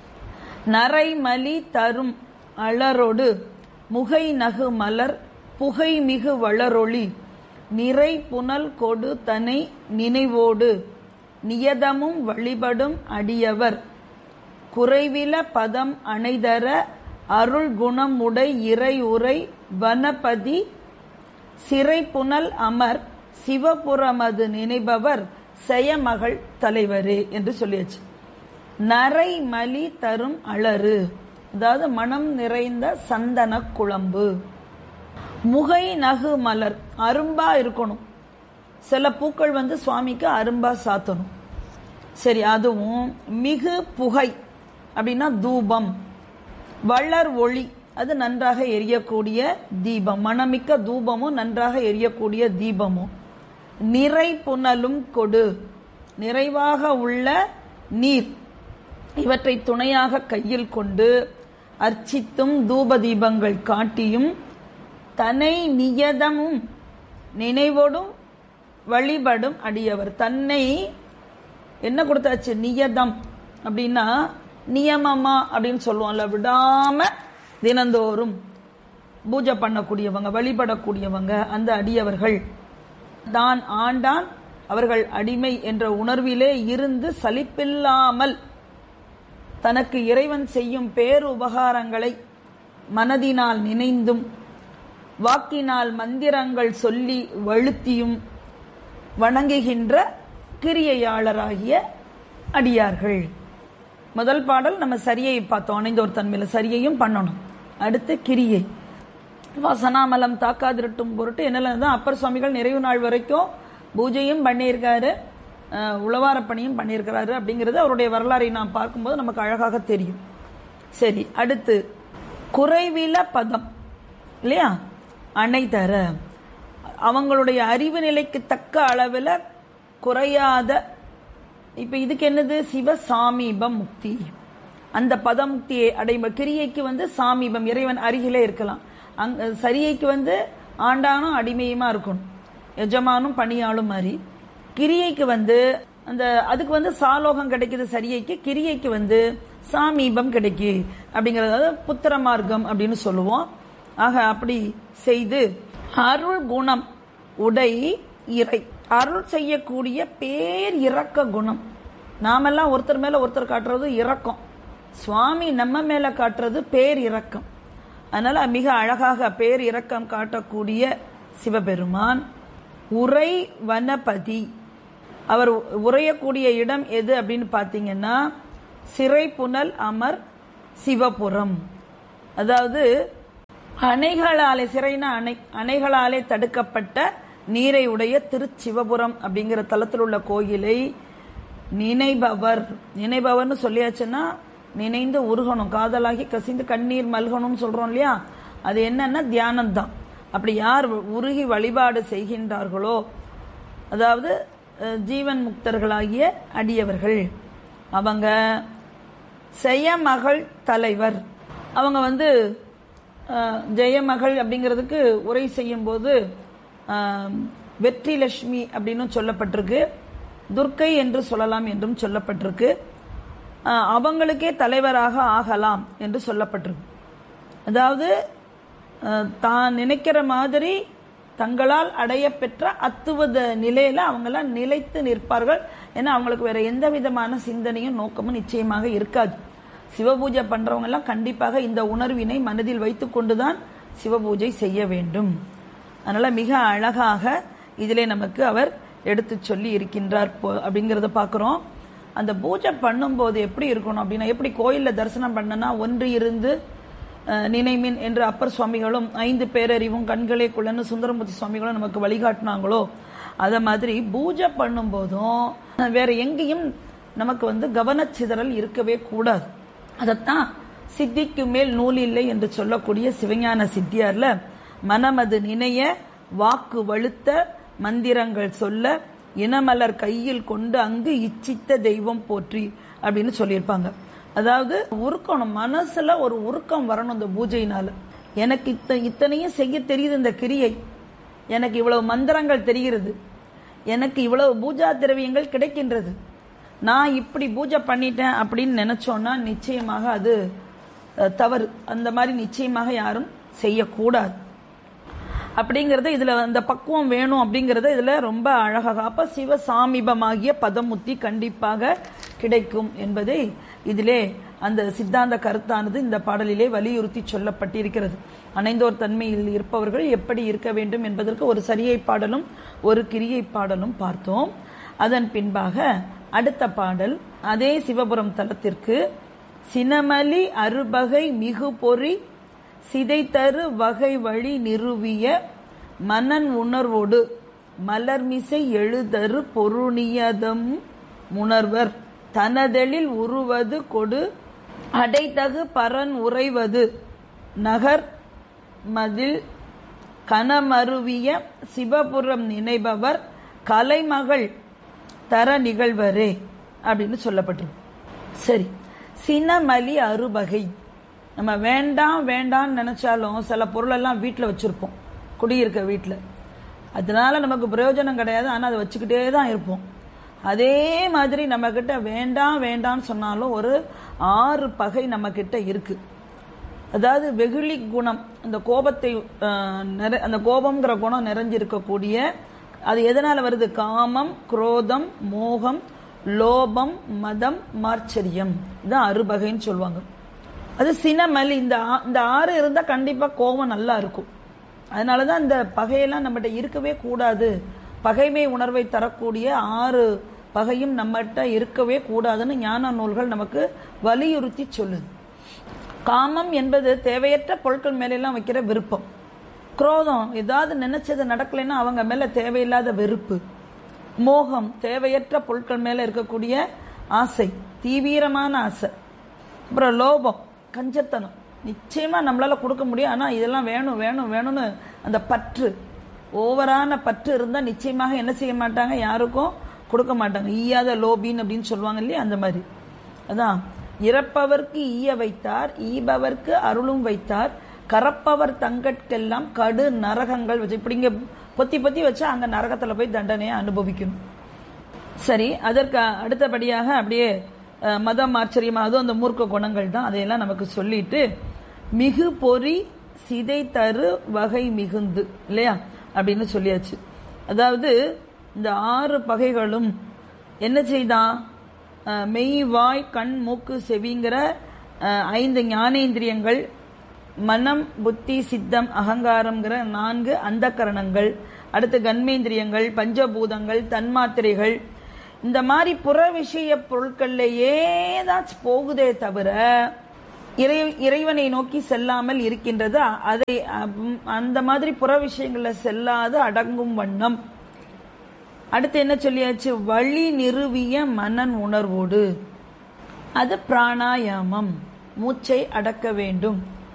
நரைமலி தரும் அலரொடு முகை நகு மலர் புகை மிகு வளரொளி நிறை புனல் கொடு தனை நினைவோடு நியதமும் வழிபடும் அடியவர் குறைவில பதம் அணைதர அருள் குணமுடை இறை உரை வனபதி சிறை புனல் அமர் சிவபுரமது நினைபவர் செயமகள் தலைவரே என்று சொல்லியாச்சு நரை மலி தரும் அலறு அதாவது மனம் நிறைந்த சந்தன குழம்பு முகை நகு மலர் அரும்பா இருக்கணும் சில பூக்கள் வந்து சுவாமிக்கு அரும்பா சாத்தணும் சரி அதுவும் மிகு புகை அப்படின்னா தூபம் வளர் ஒளி அது நன்றாக எரியக்கூடிய தீபம் மணமிக்க தூபமும் நன்றாக எரியக்கூடிய தீபமும் நிறை புனலும் கொடு நிறைவாக உள்ள நீர் இவற்றை துணையாக கையில் கொண்டு அர்ச்சித்தும் தூப தீபங்கள் காட்டியும் தன்னை நியதமும் நினைவோடும் வழிபடும் அடியவர் தன்னை என்ன கொடுத்தாச்சு நியதம் அப்படின்னா நியமமா அப்படின்னு சொல்லுவோம்ல விடாம தினந்தோறும் பூஜை பண்ணக்கூடியவங்க வழிபடக்கூடியவங்க அந்த அடியவர்கள் தான் ஆண்டான் அவர்கள் அடிமை என்ற உணர்விலே இருந்து சலிப்பில்லாமல் தனக்கு இறைவன் செய்யும் பேருபகாரங்களை மனதினால் நினைந்தும் வாக்கினால் மந்திரங்கள் சொல்லி வழுத்தியும் வணங்குகின்ற கிரியையாளராகிய அடியார்கள் முதல் பாடல் நம்ம சரியை பார்த்தோம் அணைந்தோர் தன்மையில சரியையும் பண்ணணும் அடுத்து கிரியை வாசனாமலம் தாக்காதிருட்டும் பொருட்டு என்னெல்லாம் தான் அப்பர் சுவாமிகள் நிறைவு நாள் வரைக்கும் பூஜையும் பண்ணியிருக்காரு அஹ், உழவாரப் பணியும் பண்ணியிருக்கிறாரு அப்படிங்கிறது அவருடைய வரலாறை நாம் பார்க்கும்போது நமக்கு அழகாக தெரியும் சரி அடுத்து குறைவில பதம் இல்லையா அணை தர அவங்களுடைய அறிவு நிலைக்கு தக்க அளவில் குறையாத இப்ப இதுக்கு என்னது சிவ சாமீபம் முக்தி அந்த பதமுக்தியை அடையும் கிரியைக்கு வந்து சாமீபம் இறைவன் அருகிலே இருக்கலாம் அங்க சரியைக்கு வந்து ஆண்டானும் அடிமையுமா இருக்கணும் எஜமானும் பணியாளும் மாதிரி கிரியைக்கு வந்து அந்த அதுக்கு வந்து சாலோகம் கிடைக்குது சரியைக்கு கிரியைக்கு வந்து சாமீபம் கிடைக்கு அப்படிங்கறது அதாவது புத்திர மார்க்கம் அப்படின்னு சொல்லுவோம் ஆக அப்படி செய்து அருள் குணம் உடை இறை அருள் செய்யக்கூடிய பேர் இரக்க குணம் நாமெல்லாம் ஒருத்தர் மேல ஒருத்தர் காட்டுறது இரக்கம் சுவாமி நம்ம மேல காட்டுறது பேர் இரக்கம் அதனால மிக அழகாக பேர் இரக்கம் காட்டக்கூடிய சிவபெருமான் உரை வனபதி அவர் உரையக்கூடிய இடம் எது அப்படின்னு பார்த்தீங்கன்னா சிறை புனல் அமர் சிவபுரம் அதாவது அணைகளாலே சிறைனா அணை அணைகளாலே தடுக்கப்பட்ட நீரை உடைய திருச்சிவபுரம் அப்படிங்கிற தலத்தில் உள்ள கோயிலை நினைபவர் நினைபவர்னு சொல்லியாச்சுன்னா நினைந்து உருகணும் காதலாகி கசிந்து கண்ணீர் மல்கணும்னு சொல்றோம் இல்லையா அது என்னன்னா தியானம் தான் அப்படி யார் உருகி வழிபாடு செய்கின்றார்களோ அதாவது அஹ், ஜீவன் முக்தர்களாகிய அடியவர்கள் அவங்க செயமகள் தலைவர் அவங்க வந்து அஹ், ஜெயமகள் அப்படிங்கிறதுக்கு உரை செய்யும் போது வெற்றி லட்சுமி அப்படின்னு சொல்லப்பட்டிருக்கு துர்க்கை என்று சொல்லலாம் என்றும் சொல்லப்பட்டிருக்கு அஹ், அவங்களுக்கே தலைவராக ஆகலாம் என்று சொல்லப்பட்டிருக்கு அதாவது அஹ், தான் நினைக்கிற மாதிரி தங்களால் அடைய பெற்ற அத்துவத நிலையில அவங்கெல்லாம் நிலைத்து நிற்பார்கள் ஏன்னா அவங்களுக்கு வேற எந்த விதமான சிந்தனையும் நோக்கமும் நிச்சயமாக இருக்காது சிவபூஜை பண்றவங்க எல்லாம் கண்டிப்பாக இந்த உணர்வினை மனதில் வைத்துக் கொண்டுதான் சிவபூஜை செய்ய வேண்டும் அதனால மிக அழகாக இதிலே நமக்கு அவர் எடுத்து சொல்லி இருக்கின்றார் போ- அப்படிங்கறத பார்க்கிறோம் அந்த பூஜை பண்ணும்போது எப்படி இருக்கணும் அப்படின்னா எப்படி கோயில்ல தரிசனம் பண்ணனா ஒன்று இருந்து அஹ், நினைமின் என்று அப்பர் சுவாமிகளும் ஐந்து பேரறிவும் கண்களே குள்ளன்னு சுந்தரமூர்த்தி சுவாமிகளும் நமக்கு வழிகாட்டினாங்களோ அத மாதிரி பூஜை பண்ணும்போதும் அஹ், வேற எங்கேயும் நமக்கு வந்து கவனச்சிதறல் இருக்கவே கூடாது அதத்தான் சித்திக்கு மேல் நூல் இல்லை என்று சொல்லக்கூடிய சிவஞான சித்தியார்ல மனமது நினைய வாக்கு வழுத்த மந்திரங்கள் சொல்ல இனமலர் கையில் கொண்டு அங்கு இச்சித்த தெய்வம் போற்றி அப்படின்னு சொல்லியிருப்பாங்க அதாவது உருக்கணும் மனசுல ஒரு உருக்கம் வரணும் இந்த பூஜையினால எனக்கு இத்த இத்தனையும் செய்ய தெரியுது இந்த கிரியை எனக்கு இவ்வளவு மந்திரங்கள் தெரிகிறது எனக்கு இவ்வளவு பூஜா திரவியங்கள் கிடைக்கின்றது நான் இப்படி பூஜை பண்ணிட்டேன் அப்படின்னு நினைச்சோன்னா நிச்சயமாக அது அஹ், தவறு அந்த மாதிரி நிச்சயமாக யாரும் செய்யக்கூடாது அப்படிங்கறது இதுல அந்த பக்குவம் வேணும் அப்படிங்கறது இதுல ரொம்ப அழகாக அப்ப சிவ சாமீபமாகிய பதமுத்தி கண்டிப்பாக கிடைக்கும் என்பதை இதிலே அந்த சித்தாந்த கருத்தானது இந்த பாடலிலே வலியுறுத்தி சொல்லப்பட்டிருக்கிறது அணைந்தோர் தன்மையில் இருப்பவர்கள் எப்படி இருக்க வேண்டும் என்பதற்கு ஒரு சரியை பாடலும் ஒரு கிரியை பாடலும் பார்த்தோம் அதன் பின்பாக அடுத்த பாடல் அதே சிவபுரம் தலத்திற்கு சினமலி அறுபகை மிகு பொறி சிதைத்தரு வகை வழி நிறுவிய மனன் உணர்வோடு மலர்மிசை எழுதரு பொருணியதம் உணர்வர் தனதெழில் உருவது கொடு அடைத்தகு பரன் உறைவது நகர் மதில் கனமருவிய சிவபுரம் நினைபவர் கலைமகள் தர நிகழ்வரே அப்படின்னு சொல்லப்பட்டிருக்கு சரி சினமலி அறுபகை நம்ம வேண்டாம் வேண்டாம்னு நினைச்சாலும் சில பொருள் எல்லாம் வீட்டில் வச்சிருப்போம் குடியிருக்க வீட்டில் அதனால நமக்கு பிரயோஜனம் கிடையாது ஆனால் அதை வச்சுக்கிட்டே தான் இருப்போம் அதே மாதிரி நம்ம கிட்ட வேண்டாம் வேண்டாம்னு சொன்னாலும் ஒரு ஆறு பகை நம்ம கிட்ட இருக்கு அதாவது வெகுளி குணம் அந்த கோபத்தை அஹ், நிறை- அந்த கோபம்ங்கிற குணம் நிறைஞ்சிருக்கக்கூடிய அது எதனால வருது காமம் குரோதம் மோகம் லோபம் மதம் மார்ச்சரியம் இதான் அறுபகைன்னு சொல்லுவாங்க அது சினமல் இந்த ஆ- இந்த ஆறு இருந்தா கண்டிப்பா கோபம் நல்லா இருக்கும் அதனாலதான் இந்த பகையெல்லாம் நம்மகிட்ட இருக்கவே கூடாது பகைமை உணர்வை தரக்கூடிய ஆறு பகையும் நம்மகிட்ட இருக்கவே கூடாதுன்னு ஞான நூல்கள் நமக்கு வலியுறுத்தி சொல்லுது காமம் என்பது தேவையற்ற பொருட்கள் மேலெல்லாம் வைக்கிற விருப்பம் குரோதம் ஏதாவது நினைச்சது நடக்கலைன்னா அவங்க மேல தேவையில்லாத வெறுப்பு மோகம் தேவையற்ற பொருட்கள் மேல இருக்கக்கூடிய ஆசை தீவிரமான ஆசை அப்புறம் லோபம் கஞ்சத்தனம் நிச்சயமா நம்மளால கொடுக்க முடியும் ஆனா இதெல்லாம் வேணும் வேணும் வேணும்னு அந்த பற்று ஓவரான பற்று இருந்தா நிச்சயமாக என்ன செய்ய மாட்டாங்க யாருக்கும் கொடுக்க மாட்டாங்க ஈயாத லோபின் அப்படின்னு சொல்லுவாங்க இல்லையா அந்த மாதிரி அதான் இறப்பவர்க்கு ஈய வைத்தார் ஈபவர்க்கு அருளும் வைத்தார் கரப்பவர் தங்கட்கெல்லாம் கடு நரகங்கள் வச்சு இப்படி இங்க பொத்தி பொத்தி வச்சா அங்க நரகத்துல போய் தண்டனையை அனுபவிக்கணும் சரி அதற்கு அடுத்தபடியாக அப்படியே அஹ், மதம் ஆச்சரியம் அதுவும் அந்த மூர்க்க குணங்கள் தான் அதையெல்லாம் நமக்கு சொல்லிட்டு மிகு பொறி சிதை தரு வகை மிகுந்து இல்லையா அப்படின்னு சொல்லியாச்சு அதாவது இந்த ஆறு பகைகளும் என்ன செய்தான் அஹ், மெய் வாய் கண் மூக்கு செவிங்கிற அஹ், ஐந்து ஞானேந்திரியங்கள் மனம் புத்தி சித்தம் அகங்காரம்ங்கிற நான்கு அந்தக்கரணங்கள் அடுத்து கண்மேந்திரியங்கள் பஞ்சபூதங்கள் தன்மாத்திரைகள் இந்த மாதிரி புற விஷய பொருட்கள்லயே தான் போகுதே தவிர இறை இறைவனை நோக்கி செல்லாமல் இருக்கின்றது அதை அம், அந்த மாதிரி புற விஷயங்கள்ல செல்லாது அடங்கும் வண்ணம் அடுத்து என்ன சொல்லியாச்சு வழி நிறுவிய மனன் உணர்வோடு அது பிராணாயாமம் மூச்சை அடக்க வேண்டும்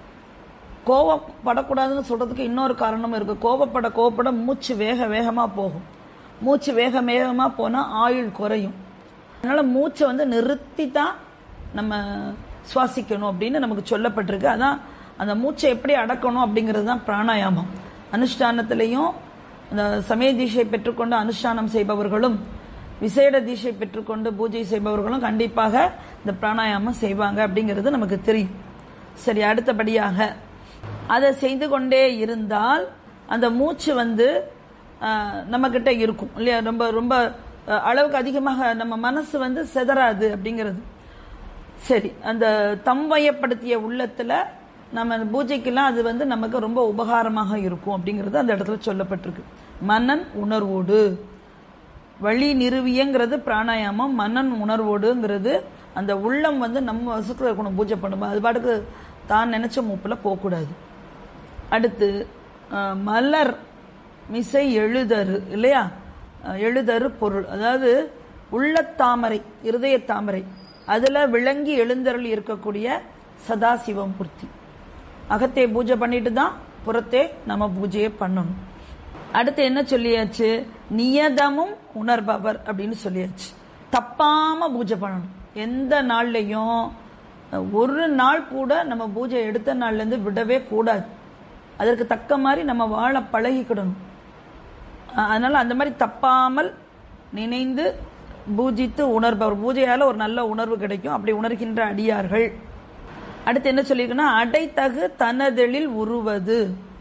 கோவப்படக்கூடாதுன்னு சொல்றதுக்கு இன்னொரு காரணம் இருக்கு கோவப்பட கோவப்பட மூச்சு வேக வேகமா போகும் மூச்சு வேக வேகமா போனா ஆயுள் குறையும் அதனால மூச்சை வந்து நிறுத்தி தான் நம்ம சுவாசிக்கணும் அப்படின்னு நமக்கு சொல்லப்பட்டிருக்கு அதான் அந்த மூச்சை எப்படி அடக்கணும் அப்படிங்கிறது தான் பிராணாயாமம் அனுஷ்டானத்திலையும் இந்த சமய தீட்சை பெற்றுக்கொண்டு அனுஷ்டானம் செய்பவர்களும் விசேட தீட்சை பெற்றுக்கொண்டு பூஜை செய்பவர்களும் கண்டிப்பாக இந்த பிராணாயாமம் செய்வாங்க அப்படிங்கிறது நமக்கு தெரியும் சரி அடுத்தபடியாக அதை செய்து கொண்டே இருந்தால் அந்த மூச்சு வந்து நம்ம கிட்ட இருக்கும் இல்லையா ரொம்ப ரொம்ப அஹ், அளவுக்கு அதிகமாக நம்ம மனசு வந்து செதறாது அப்படிங்கிறது சரி அந்த தம்வயப்படுத்திய உள்ளத்துல நம்ம பூஜைக்கெல்லாம் அது வந்து நமக்கு ரொம்ப உபகாரமாக இருக்கும் அப்படிங்கிறது அந்த இடத்துல சொல்லப்பட்டிருக்கு மனன் உணர்வோடு வழி நிறுவியங்கிறது பிராணாயாமம் மனன் உணர்வோடுங்கிறது அந்த உள்ளம் வந்து நம்ம வசத்துல இருக்கணும் பூஜை பண்ணும்போது அது பாட்டுக்கு தான் நினைச்ச மூப்பில் போகக்கூடாது அடுத்து அஹ், மலர் மிசை எழுதரு இல்லையா அஹ், எழுதரு பொருள் அதாவது உள்ளத்தாமரை இருதய தாமரை அதுல விளங்கி எழுந்தருள் இருக்கக்கூடிய சதாசிவமூர்த்தி அகத்தை பூஜை பண்ணிட்டு தான் புறத்தே நம்ம பூஜையை பண்ணணும் அடுத்து என்ன சொல்லியாச்சு நியதமும் உணர்பவர் அப்படின்னு சொல்லியாச்சு தப்பாம பூஜை பண்ணணும் எந்த நாள்லையும் ஒரு நாள் கூட நம்ம பூஜை எடுத்த நாள்ல இருந்து விடவே கூடாது அதற்கு தக்க மாதிரி நம்ம வாழ பழகிக்கிடணும் அஹ் அதனால அந்த மாதிரி தப்பாமல் நினைந்து பூஜித்து உணர்பவர் பூஜையால ஒரு நல்ல உணர்வு கிடைக்கும் அப்படி உணர்கின்ற அடியார்கள் அடுத்து என்ன சொல்லியிருக்குன்னா அடைத்தகு தனதெழில் உருவது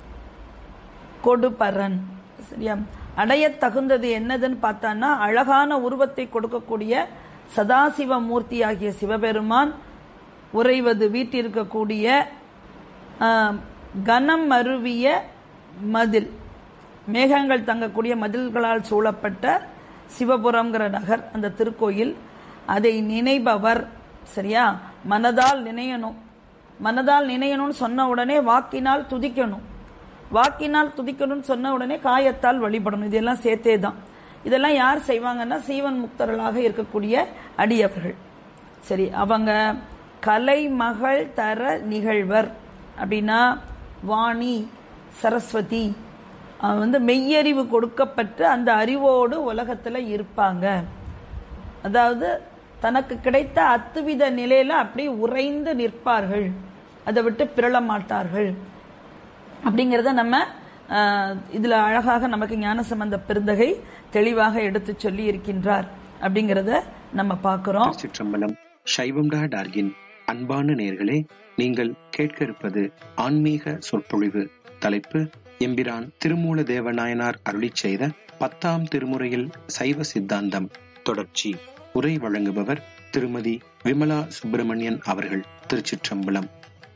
கொடுபரன் சரியா அடைய தகுந்தது என்னதுன்னு பார்த்தான்னா அழகான உருவத்தை கொடுக்கக்கூடிய சதாசிவ மூர்த்தி ஆகிய சிவபெருமான் உறைவது வீட்டிருக்கக்கூடிய ஆஹ், கனம் அருவிய மதில் மேகங்கள் தங்கக்கூடிய மதில்களால் சூழப்பட்ட சிவபுரம்ங்கிற நகர் அந்த திருக்கோயில் அதை நினைபவர் சரியா மனதால் நினையணும் மனதால் நினையணும்னு சொன்ன உடனே வாக்கினால் துதிக்கணும் வாக்கினால் துதிக்கணும்னு சொன்ன உடனே காயத்தால் வழிபடணும் இதெல்லாம் சேர்த்தே தான் இதெல்லாம் யார் செய்வாங்கன்னா சீவன் முக்தர்களாக இருக்கக்கூடிய அடியவர்கள் சரி அவங்க கலைமகள் தர நிகழ்வர் அப்படின்னா வாணி சரஸ்வதி அவன் வந்து மெய்யறிவு கொடுக்கப்பட்டு அந்த அறிவோடு உலகத்துல இருப்பாங்க அதாவது தனக்கு கிடைத்த அத்துவித நிலையில அப்படி உறைந்து நிற்பார்கள் அதை விட்டு பிறள மாட்டார்கள் அப்படிங்கிறத நம்ம ஆஹ், இதுல அழகாக நமக்கு ஞானசம்பந்த பெருந்தகை தெளிவாக எடுத்து சொல்லி இருக்கின்றார் அப்படிங்கிறத நம்ம பார்க்கிறோம் திருச்சிற்றம்பலம் சைவம் டா டார்கின் அன்பான நேர்களே நீங்கள் கேட்க இருப்பது ஆன்மீக சொற்பொழிவு தலைப்பு எம்பிரான் திருமூல தேவநாயனார் அருளிச் செய்த பத்தாம் திருமுறையில் சைவ சித்தாந்தம் தொடர்ச்சி உரை வழங்குபவர் திருமதி விமலா சுப்பிரமணியன் அவர்கள் திருச்சிற்றம்பலம்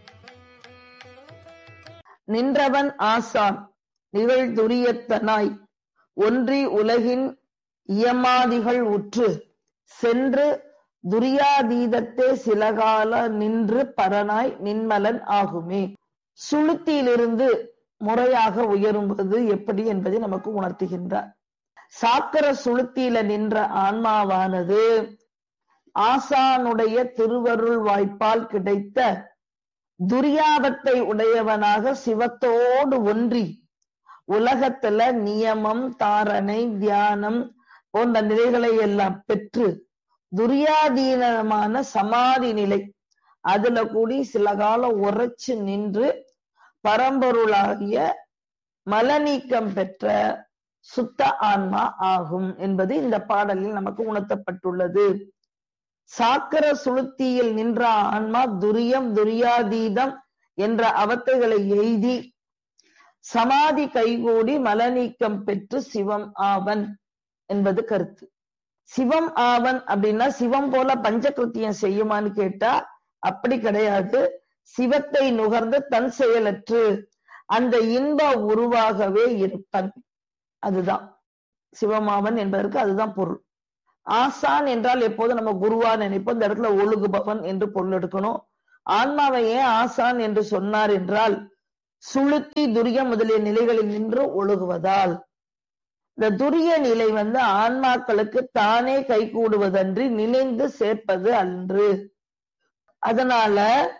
நின்றவன் ஆசான் நிகழ்துரியத்தனாய் ஒன்றி உலகின் இயமாதிகள் உற்று சென்று துரியாதீதத்தே சிலகால நின்று பரனாய் நின்மலன் ஆகுமே சுளுத்தியிலிருந்து முறையாக உயரும்போது எப்படி என்பதை நமக்கு உணர்த்துகின்றார் சாக்கர சுளுத்தியில நின்ற ஆன்மாவானது ஆசானுடைய திருவருள் வாய்ப்பால் கிடைத்த துரியாதத்தை உடையவனாக சிவத்தோடு ஒன்றி உலகத்துல நியமம் தாரணை தியானம் போன்ற நிலைகளை எல்லாம் பெற்று துரியாதீனமான சமாதி நிலை அதுல கூடி சில காலம் உரைச்சு நின்று பரம்பொருளாகிய மலநீக்கம் பெற்ற சுத்த ஆன்மா ஆகும் என்பது இந்த பாடலில் நமக்கு உணர்த்தப்பட்டுள்ளது சாக்கர சுளுத்தியில் நின்ற ஆன்மா துரியம் துரியாதீதம் என்ற அவத்தைகளை எய்தி சமாதி கைகூடி மலநீக்கம் பெற்று சிவம் ஆவன் என்பது கருத்து சிவம் ஆவன் அப்படின்னா சிவம் போல பஞ்சகிருத்தியம் செய்யுமான்னு கேட்டா அப்படி கிடையாது சிவத்தை நுகர்ந்து தன் செயலற்று அந்த இன்ப உருவாகவே இருப்பன் அதுதான் சிவமாவன் என்பதற்கு அதுதான் பொருள் ஆசான் என்றால் எப்போதும் நம்ம குருவா நினைப்போம் இந்த இடத்துல ஒழுகுபவன் என்று பொருள் எடுக்கணும் ஆன்மாவை ஏன் ஆசான் என்று சொன்னார் என்றால் சுளுத்தி துரிய முதலிய நிலைகளில் நின்று ஒழுகுவதால் இந்த துரிய நிலை வந்து ஆன்மாக்களுக்கு தானே கைகூடுவதன்றி நினைந்து சேர்ப்பது அன்று அதனால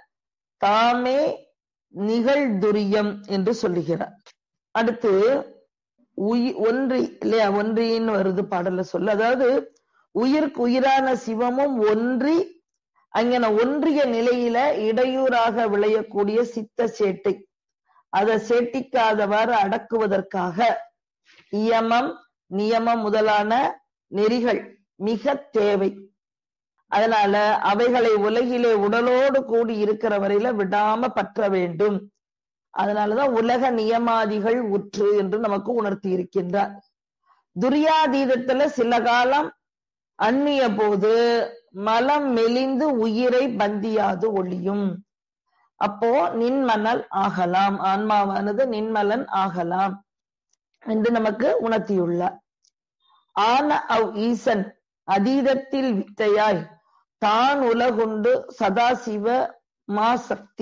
தாமே நிகழ்துரியம் என்று சொல்லுகிறார் அடுத்து உயி ஒன்றி இல்லையா ஒன்றின்னு வருது பாடல்ல சொல்ல அதாவது உயிருக்கு உயிரான சிவமும் ஒன்றி அங்கன ஒன்றிய நிலையில இடையூறாக விளையக்கூடிய சித்த சேட்டை அதை சேட்டிக்காதவாறு அடக்குவதற்காக இயமம் நியமம் முதலான நெறிகள் மிக தேவை அதனால அவைகளை உலகிலே உடலோடு கூடி இருக்கிற வரையில விடாம பற்ற வேண்டும் அதனாலதான் உலக நியமாதிகள் உற்று என்று நமக்கு உணர்த்தி இருக்கின்றார் துரியாதீதத்துல சில காலம் அந்நிய போது மலம் மெலிந்து உயிரை பந்தியாது ஒளியும் அப்போ நின்மணல் ஆகலாம் ஆன்மாவானது நின்மலன் ஆகலாம் என்று நமக்கு உணர்த்தியுள்ளார் ஆன அவ் ஈசன் அதீதத்தில் வித்தையாய் தான் உலகுண்டு சதாசிவ மாசக்தி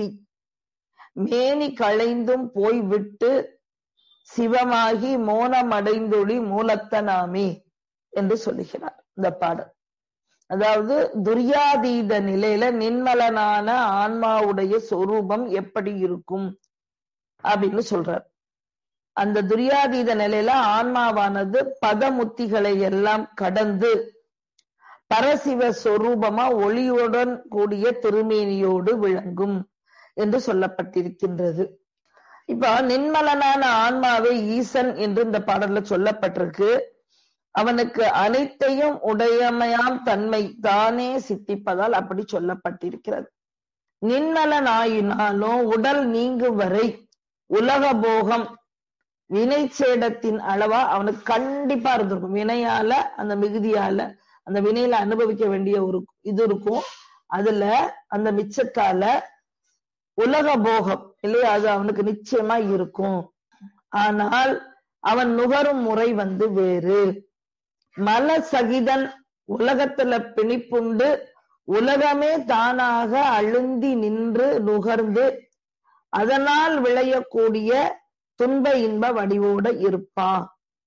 மேனி களைந்தும் போய்விட்டு சிவமாகி மோனமடைந்தொழி மூலத்தனாமே என்று சொல்லுகிறார் இந்த பாடல் அதாவது துரியாதீத நிலையில நின்மலனான ஆன்மாவுடைய சொரூபம் எப்படி இருக்கும் அப்படின்னு சொல்றார் அந்த துரியாதீத நிலையில ஆன்மாவானது பதமுத்திகளை எல்லாம் கடந்து பரசிவ சொரூபமா ஒளியுடன் கூடிய திருமேனியோடு விளங்கும் என்று சொல்லப்பட்டிருக்கின்றது இப்ப நின்மலனான ஆன்மாவை ஈசன் என்று இந்த பாடல்ல சொல்லப்பட்டிருக்கு அவனுக்கு அனைத்தையும் உடையமையாம் தன்மை தானே சித்திப்பதால் அப்படி சொல்லப்பட்டிருக்கிறது நின்மலன் ஆயினாலும் உடல் நீங்கும் வரை உலக போகம் வினை சேடத்தின் அளவா அவனுக்கு கண்டிப்பா இருந்திருக்கும் வினையால அந்த மிகுதியால அந்த வினையில அனுபவிக்க வேண்டிய ஒரு இது இருக்கும் அதுல அந்த மிச்சத்தால உலக போகம் இல்லையா அது அவனுக்கு நிச்சயமா இருக்கும் ஆனால் அவன் நுகரும் முறை வந்து வேறு மல சகிதன் உலகத்துல பிணிப்புண்டு உலகமே தானாக அழுந்தி நின்று நுகர்ந்து அதனால் விளையக்கூடிய துன்ப இன்ப வடிவோட இருப்பான்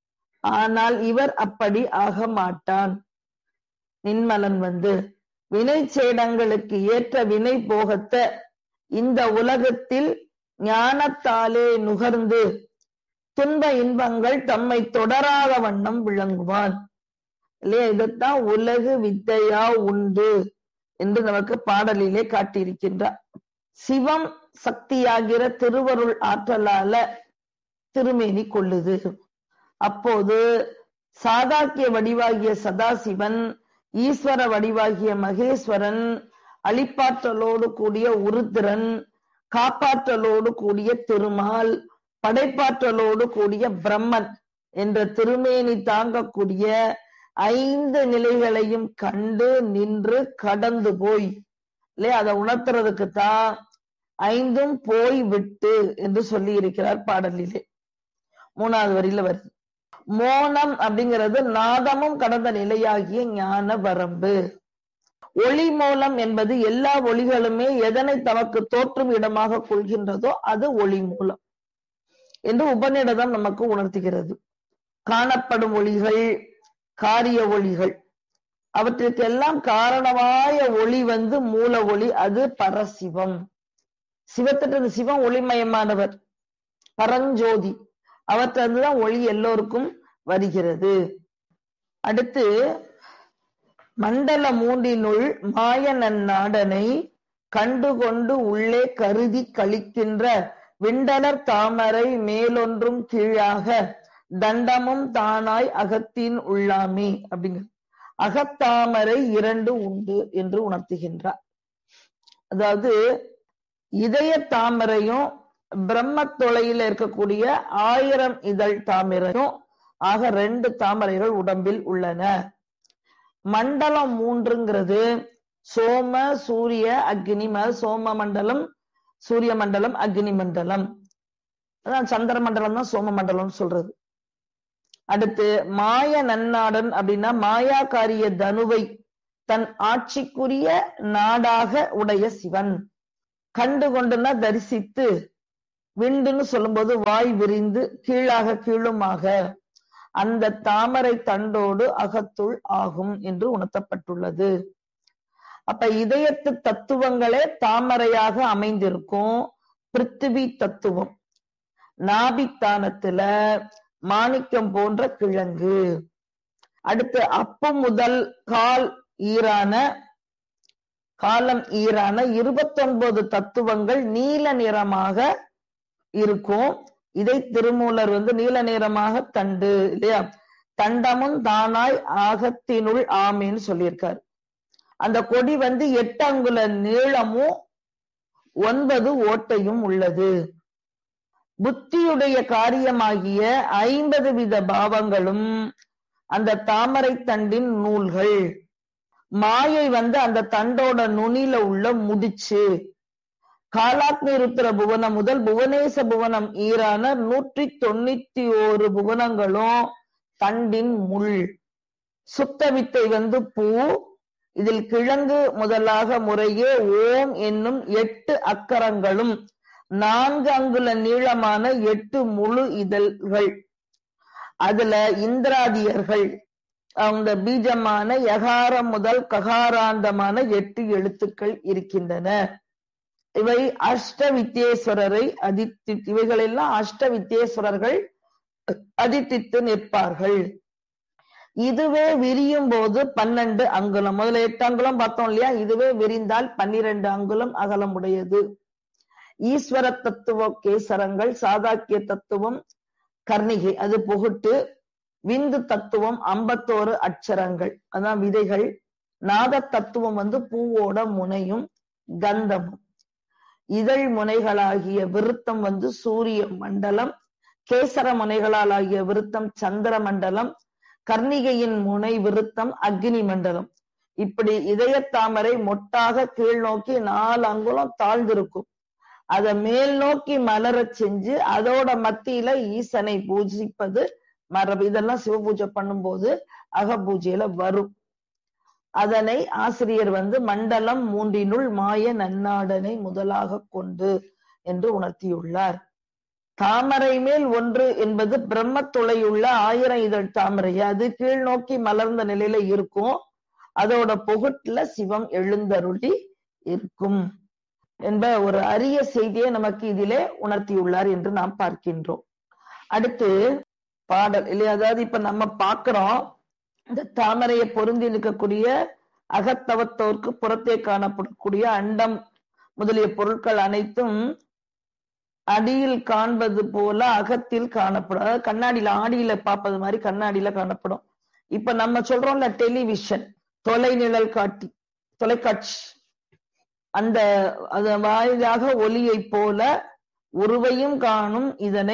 ஆனால் இவர் அப்படி ஆக மாட்டான் நின்மலன் வந்து வினை சேடங்களுக்கு ஏற்ற வினை போகத்த இந்த உலகத்தில் ஞானத்தாலே நுகர்ந்து துன்ப இன்பங்கள் தம்மை தொடராத வண்ணம் விளங்குவான் இல்லையா இதைத்தான் உலகு வித்தையா உண்டு என்று நமக்கு பாடலிலே காட்டியிருக்கின்றார் சிவம் சக்தியாகிற திருவருள் ஆற்றலால திருமேனி கொள்ளுது அப்போது சாதாக்கிய வடிவாகிய சதாசிவன் ஈஸ்வர வடிவாகிய மகேஸ்வரன் அழிப்பாற்றலோடு கூடிய உருத்திரன் காப்பாற்றலோடு கூடிய திருமால் படைப்பாற்றலோடு கூடிய பிரம்மன் என்ற திருமேனி தாங்கக்கூடிய ஐந்து நிலைகளையும் கண்டு நின்று கடந்து போய் இல்லையா அதை உணர்த்துறதுக்கு தான் ஐந்தும் போய் விட்டு என்று சொல்லி இருக்கிறார் பாடலிலே மூணாவது வரியில வருது மோனம் அப்படிங்கிறது நாதமும் கடந்த நிலையாகிய ஞான வரம்பு ஒளி மூலம் என்பது எல்லா ஒளிகளுமே எதனை தமக்கு தோற்றும் இடமாக கொள்கின்றதோ அது ஒளி மூலம் என்று உபநிடதம் நமக்கு உணர்த்துகிறது காணப்படும் ஒளிகள் காரிய ஒளிகள் அவற்றிற்கெல்லாம் காரணமாய ஒளி வந்து மூல ஒளி அது பரசிவம் சிவத்திற்கு சிவம் ஒளிமயமானவர் பரஞ்சோதி அவற்றிலிருந்துதான் ஒளி எல்லோருக்கும் வருகிறது அடுத்து மண்டல மூன்றினுள் மாய நன்னாடனை கண்டுகொண்டு உள்ளே கருதி கழிக்கின்ற விண்டலர் தாமரை மேலொன்றும் கீழாக தண்டமும் தானாய் அகத்தின் உள்ளாமே அப்படிங்கிற அகத்தாமரை இரண்டு உண்டு என்று உணர்த்துகின்றார் அதாவது இதய தாமரையும் பிரம்ம தொலையில இருக்கக்கூடிய ஆயிரம் இதழ் தாமரையும் ஆக ரெண்டு தாமரைகள் உடம்பில் உள்ளன மண்டலம் மூன்றுங்கிறது சோம சூரிய அக்னி சோம மண்டலம் சூரிய மண்டலம் அக்னி மண்டலம் அதான் சந்திர மண்டலம் தான் சோம மண்டலம் சொல்றது அடுத்து மாய நன்னாடன் அப்படின்னா மாயாக்காரிய தனுவை தன் ஆட்சிக்குரிய நாடாக உடைய சிவன் கண்டு கொண்டுனா தரிசித்து விண்டுன்னு சொல்லும்போது வாய் விரிந்து கீழாக கீழுமாக அந்த தாமரை தண்டோடு அகத்துள் ஆகும் என்று உணர்த்தப்பட்டுள்ளது அப்ப இதயத்து தத்துவங்களே தாமரையாக அமைந்திருக்கும் பிருத்திவி தத்துவம் நாபித்தானத்துல மாணிக்கம் போன்ற கிழங்கு அடுத்து அப்பு முதல் கால் ஈரான காலம் ஈரான இருபத்தொன்பது தத்துவங்கள் நீல நிறமாக இருக்கும் இதை திருமூலர் வந்து நீல நிறமாக தண்டு இல்லையா தண்டமும் தானாய் ஆகத்தினுள் ஆமேன்னு சொல்லியிருக்காரு அந்த கொடி வந்து எட்டு அங்குல நீளமும் ஒன்பது ஓட்டையும் உள்ளது புத்தியுடைய காரியமாகிய ஐம்பது வித பாவங்களும் அந்த தாமரை தண்டின் நூல்கள் மாயை வந்து அந்த தண்டோட நுனியில உள்ள முடிச்சு காலாக்னி ருத்ர புவனம் முதல் புவனேச புவனம் ஈரான நூற்றி தொண்ணூத்தி ஓரு புவனங்களும் தண்டின் முள் சுத்த வித்தை வந்து பூ இதில் கிழங்கு முதலாக முறையே ஓம் என்னும் எட்டு அக்கரங்களும் நான்கு அங்குல நீளமான எட்டு முழு இதழ்கள் அதுல இந்திராதியர்கள் அவங்க பீஜமான யகாரம் முதல் ககாராந்தமான எட்டு எழுத்துக்கள் இருக்கின்றன இவை அஷ்ட வித்தேஸ்வரரை அதித்தி இவைகளெல்லாம் அஷ்ட வித்தேஸ்வரர்கள் அதித்தித்து நிற்பார்கள் இதுவே விரியும் போது பன்னெண்டு அங்குலம் முதல்ல எட்டு அங்குலம் பார்த்தோம் இல்லையா இதுவே விரிந்தால் பன்னிரண்டு அங்குலம் அகலம் உடையது ஈஸ்வர தத்துவ கேசரங்கள் சாதாக்கிய தத்துவம் கர்ணிகை அது புகுட்டு விந்து தத்துவம் ஐம்பத்தோரு அட்சரங்கள் அதான் விதைகள் நாத தத்துவம் வந்து பூவோட முனையும் கந்தமும் இதழ் முனைகளாகிய விருத்தம் வந்து சூரிய மண்டலம் கேசர முனைகளால் ஆகிய விருத்தம் சந்திர மண்டலம் கர்ணிகையின் முனை விருத்தம் அக்னி மண்டலம் இப்படி இதய தாமரை மொட்டாக கீழ் நோக்கி நாலு அங்குலம் தாழ்ந்திருக்கும் அதை மேல் நோக்கி மலரச் செஞ்சு அதோட மத்தியில ஈசனை பூஜிப்பது மரபு இதெல்லாம் சிவ பூஜை பண்ணும்போது அகபூஜையில வரும் அதனை ஆசிரியர் வந்து மண்டலம் மூன்றினுள் மாய நன்னாடனை முதலாக கொண்டு என்று உணர்த்தியுள்ளார் தாமரை மேல் ஒன்று என்பது பிரம்மத்துளையுள்ள ஆயிரம் இதழ் தாமரை அது கீழ் நோக்கி மலர்ந்த நிலையில இருக்கும் அதோட புகுட்டுல சிவம் எழுந்தருளி இருக்கும் என்ப ஒரு அரிய செய்தியை நமக்கு இதிலே உணர்த்தியுள்ளார் என்று நாம் பார்க்கின்றோம் அடுத்து பாடல் இல்லையா அதாவது இப்ப நம்ம பார்க்கிறோம் இந்த தாமரையை பொருந்தி இருக்கக்கூடிய அகத்தவத்தோர்க்கு புறத்தே காணப்படக்கூடிய அண்டம் முதலிய பொருட்கள் அனைத்தும் அடியில் காண்பது போல அகத்தில் காணப்படும் அதாவது கண்ணாடியில ஆடியில பார்ப்பது மாதிரி கண்ணாடியில காணப்படும் இப்ப நம்ம சொல்றோம்ல டெலிவிஷன் தொலைநிழல் காட்டி தொலைக்காட்சி அந்த அது வாயிலாக ஒளியை போல உருவையும் காணும் இதனை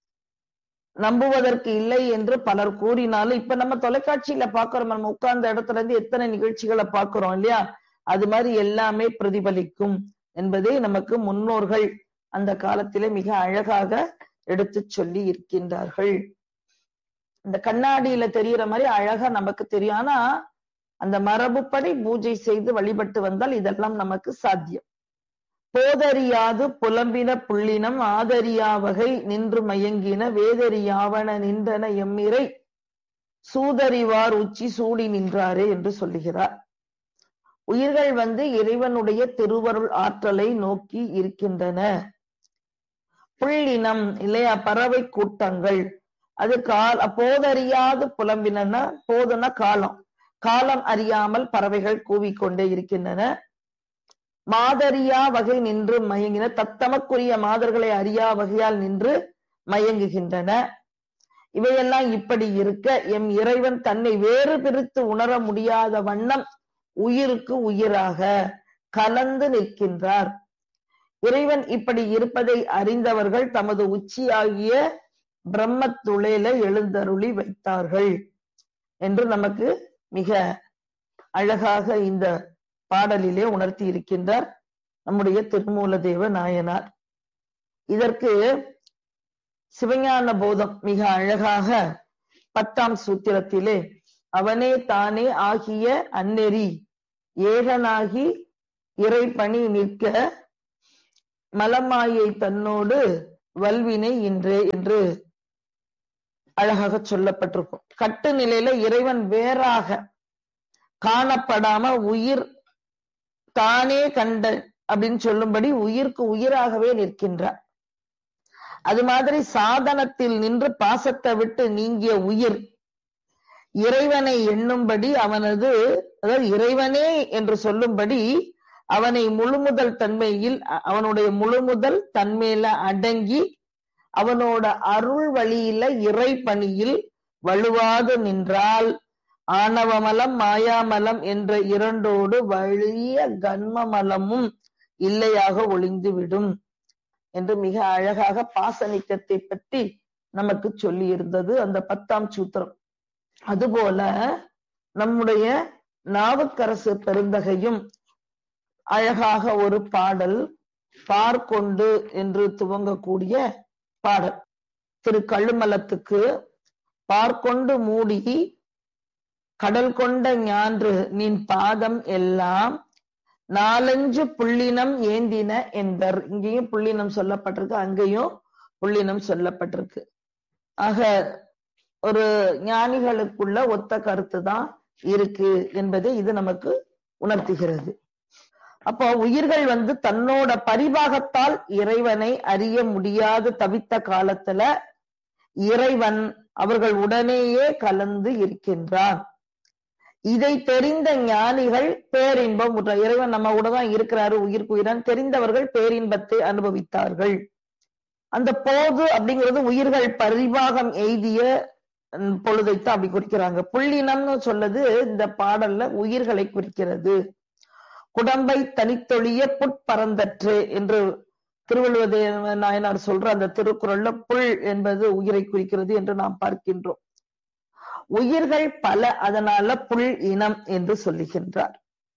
நம்புவதற்கு இல்லை என்று பலர் கூறினாலும் இப்ப நம்ம தொலைக்காட்சியில பாக்குறோம் நம்ம உட்கார்ந்த இடத்துல இருந்து எத்தனை நிகழ்ச்சிகளை பாக்குறோம் இல்லையா அது மாதிரி எல்லாமே பிரதிபலிக்கும் என்பதை நமக்கு முன்னோர்கள் அந்த காலத்திலே மிக அழகாக எடுத்து சொல்லி இருக்கின்றார்கள் இந்த கண்ணாடியில தெரியற மாதிரி அழகா நமக்கு தெரியும் ஆனா அந்த மரபுப்படி பூஜை செய்து வழிபட்டு வந்தால் இதெல்லாம் நமக்கு சாத்தியம் போதறியாது புலம்பின புள்ளினம் ஆதரியா வகை நின்று மயங்கின வேதறியாவன நின்றன எம்மிரை சூதறிவார் உச்சி சூடி நின்றாரே என்று சொல்லுகிறார் உயிர்கள் வந்து இறைவனுடைய திருவருள் ஆற்றலை நோக்கி இருக்கின்றன புள்ளினம் இல்லையா பறவை கூட்டங்கள் அது கால் போதறியாது புலம்பினா போதுன காலம் காலம் அறியாமல் பறவைகள் கூவிக்கொண்டே இருக்கின்றன மாதறியா வகை நின்று மயங்கின தத்தமக்குரிய மாதர்களை அறியா வகையால் நின்று மயங்குகின்றன இவையெல்லாம் இப்படி இருக்க எம் இறைவன் தன்னை வேறு பிரித்து உணர முடியாத வண்ணம் உயிருக்கு உயிராக கலந்து நிற்கின்றார் இறைவன் இப்படி இருப்பதை அறிந்தவர்கள் தமது உச்சியாகிய பிரம்மத்துளையில எழுந்தருளி வைத்தார்கள் என்று நமக்கு மிக அழகாக இந்த பாடலிலே உணர்த்தி இருக்கின்றார் நம்முடைய திருமூலதேவ நாயனார் இதற்கு சிவஞான போதம் மிக அழகாக பத்தாம் சூத்திரத்திலே அவனே தானே ஆகிய அந்நெறி ஏகனாகி இறைப்பணி நிற்க மலமாயை தன்னோடு வல்வினை இன்றே என்று அழகாக சொல்லப்பட்டிருக்கும் கட்டு நிலையில இறைவன் வேறாக காணப்படாம உயிர் தானே கண்ட அப்படின்னு சொல்லும்படி உயிர்க்கு உயிராகவே நிற்கின்றார் அது மாதிரி சாதனத்தில் நின்று பாசத்தை விட்டு நீங்கிய உயிர் இறைவனை எண்ணும்படி அவனது அதாவது இறைவனே என்று சொல்லும்படி அவனை முழுமுதல் தன்மையில் அவனுடைய முழுமுதல் தன்மையில அடங்கி அவனோட அருள் வழியில இறை பணியில் வலுவாது நின்றால் ஆணவமலம் மாயாமலம் என்ற இரண்டோடு வலிய கன்மமலமும் இல்லையாக ஒளிந்துவிடும் என்று மிக அழகாக பாசனிக்கத்தை பற்றி நமக்கு சொல்லி இருந்தது அந்த பத்தாம் சூத்திரம் அதுபோல நம்முடைய நாவுக்கரசு பெருந்தகையும் அழகாக ஒரு பாடல் பார்க்கொண்டு என்று துவங்கக்கூடிய பாடல் திரு கள்ளுமலத்துக்கு பார்க்கொண்டு மூடி கடல் கொண்ட ஞான்று நின் பாதம் எல்லாம் நாலஞ்சு புள்ளினம் ஏந்தின என்பர் இங்கேயும் புள்ளினம் சொல்லப்பட்டிருக்கு அங்கேயும் புள்ளினம் சொல்லப்பட்டிருக்கு ஆக ஒரு ஞானிகளுக்குள்ள ஒத்த கருத்து தான் இருக்கு என்பதை இது நமக்கு உணர்த்துகிறது அப்போ உயிர்கள் வந்து தன்னோட பரிபாகத்தால் இறைவனை அறிய முடியாது தவித்த காலத்துல இறைவன் அவர்கள் உடனேயே கலந்து இருக்கின்றான் இதை தெரிந்த ஞானிகள் பேரின்பம் உற்ற இறைவன் நம்ம கூட தான் இருக்கிறாரு உயிர்க்கு உயிரான் தெரிந்தவர்கள் பேரின்பத்தை அனுபவித்தார்கள் அந்த போது அப்படிங்கிறது உயிர்கள் பரிபாகம் எய்திய பொழுதைத்தான் அப்படி குறிக்கிறாங்க புள்ளினம்னு சொல்லது இந்த பாடல்ல உயிர்களை குறிக்கிறது குடம்பை தனித்தொழிய புட்பரந்தற்று என்று திருவள்ளுவர் நாயனார் சொல்ற அந்த திருக்குறள்ல புல் என்பது உயிரை குறிக்கிறது என்று நாம் பார்க்கின்றோம் உயிர்கள் பல அதனால புல் இனம் என்று சொல்லுகின்றார்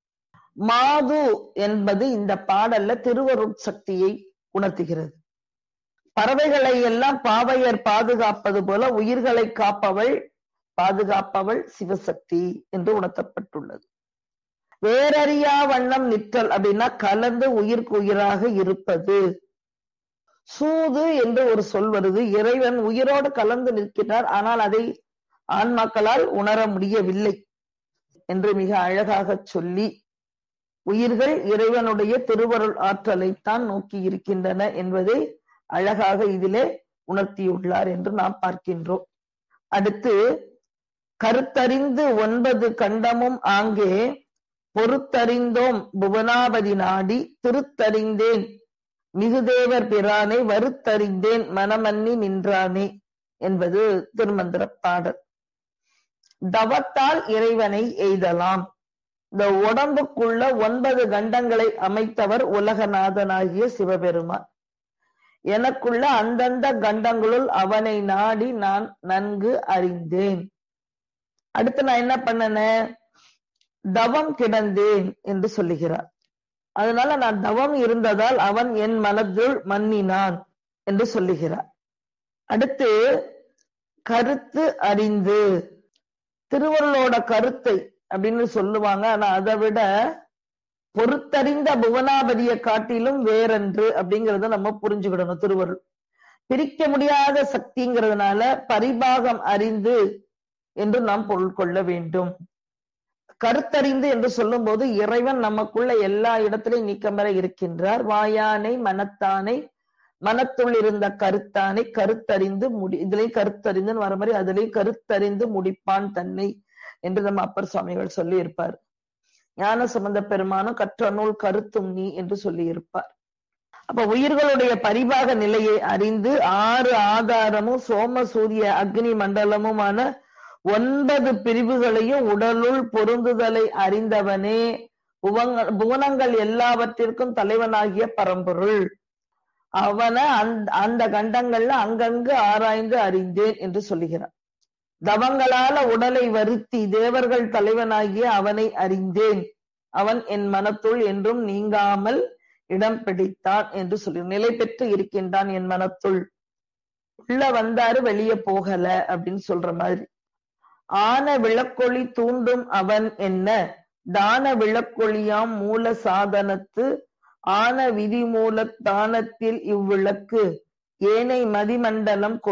மாது என்பது இந்த பாடல்ல திருவருட் சக்தியை உணர்த்துகிறது பறவைகளை எல்லாம் பாவையர் பாதுகாப்பது போல உயிர்களை காப்பவள் பாதுகாப்பவள் சிவசக்தி என்று உணர்த்தப்பட்டுள்ளது வேறறியா வண்ணம் நிற்றல் அப்படின்னா கலந்து உயிர்க்கு உயிராக இருப்பது சூது என்று ஒரு சொல் வருது இறைவன் உயிரோடு கலந்து நிற்கிறார் ஆனால் அதை ஆன்மாக்களால் உணர முடியவில்லை என்று மிக அழகாக சொல்லி உயிர்கள் இறைவனுடைய திருவருள் ஆற்றலைத்தான் நோக்கி இருக்கின்றன என்பதை அழகாக இதிலே உணர்த்தியுள்ளார் என்று நாம் பார்க்கின்றோம் அடுத்து கருத்தறிந்து ஒன்பது கண்டமும் ஆங்கே பொறுத்தறிந்தோம் புவனாபதி நாடி திருத்தறிந்தேன் மிகுதேவர் பிரானை வருத்தறிந்தேன் மனமன்னி நின்றானே என்பது திருமந்திர பாடல் தவத்தால் இறைவனை எய்தலாம் இந்த உடம்புக்குள்ள ஒன்பது கண்டங்களை அமைத்தவர் உலகநாதனாகிய சிவபெருமான் எனக்குள்ள அந்தந்த கண்டங்களுள் அவனை நாடி நான் நன்கு அறிந்தேன் அடுத்து நான் என்ன பண்ணனேன் தவம் கிடந்தேன் என்று சொல்லுகிறார் அதனால நான் தவம் இருந்ததால் அவன் என் மனதுள் மன்னினான் என்று சொல்லுகிறார் அடுத்து கருத்து அறிந்து திருவருளோட கருத்தை அப்படின்னு சொல்லுவாங்க ஆனா அதை விட பொறுத்தறிந்த புவனாபதியை காட்டிலும் வேறென்று அப்படிங்கறத நம்ம புரிஞ்சுக்கிடணும் திருவருள் பிரிக்க முடியாத சக்திங்கிறதுனால பரிபாகம் அறிந்து என்று நாம் பொருள் கொள்ள வேண்டும் கருத்தறிந்து என்று சொல்லும் போது இறைவன் நமக்குள்ள எல்லா இடத்திலையும் நீக்கமர இருக்கின்றார் வாயானை மனத்தானை மனத்துள் இருந்த கருத்தானை கருத்தறிந்து முடி இதுலயும் கருத்தறிந்துன்னு வர மாதிரி அதுலயும் கருத்தறிந்து முடிப்பான் தன்னை என்று நம்ம அப்பர் சுவாமிகள் சொல்லி இருப்பார் ஞான சம்பந்த பெருமானும் கற்ற நூல் கருத்தும் நீ என்று சொல்லி இருப்பார் அப்ப உயிர்களுடைய பரிபாக நிலையை அறிந்து ஆறு ஆதாரமும் சோம சூரிய அக்னி மண்டலமுமான ஒன்பது பிரிவுகளையும் உடலுள் பொருந்துதலை அறிந்தவனே புவங்க புவனங்கள் எல்லாவற்றிற்கும் தலைவனாகிய பரம்பொருள் அவனை அந்த அந்த கண்டங்கள்ல அங்கங்கு ஆராய்ந்து அறிந்தேன் என்று சொல்லுகிறான் தவங்களால உடலை வருத்தி தேவர்கள் தலைவனாகிய அவனை அறிந்தேன் அவன் என் மனத்துள் என்றும் நீங்காமல் இடம் பிடித்தான் என்று சொல்லி நிலை பெற்று இருக்கின்றான் என் மனத்துள் உள்ள வந்தாரு வெளியே போகல அப்படின்னு சொல்ற மாதிரி ஆன விளக்கொளி தூண்டும் அவன் என்ன தான விளக்கொளியாம் மூல சாதனத்து ஆன விதி மூல தானத்தில் இவ்விளக்கு ஏனை மதிமண்டலம்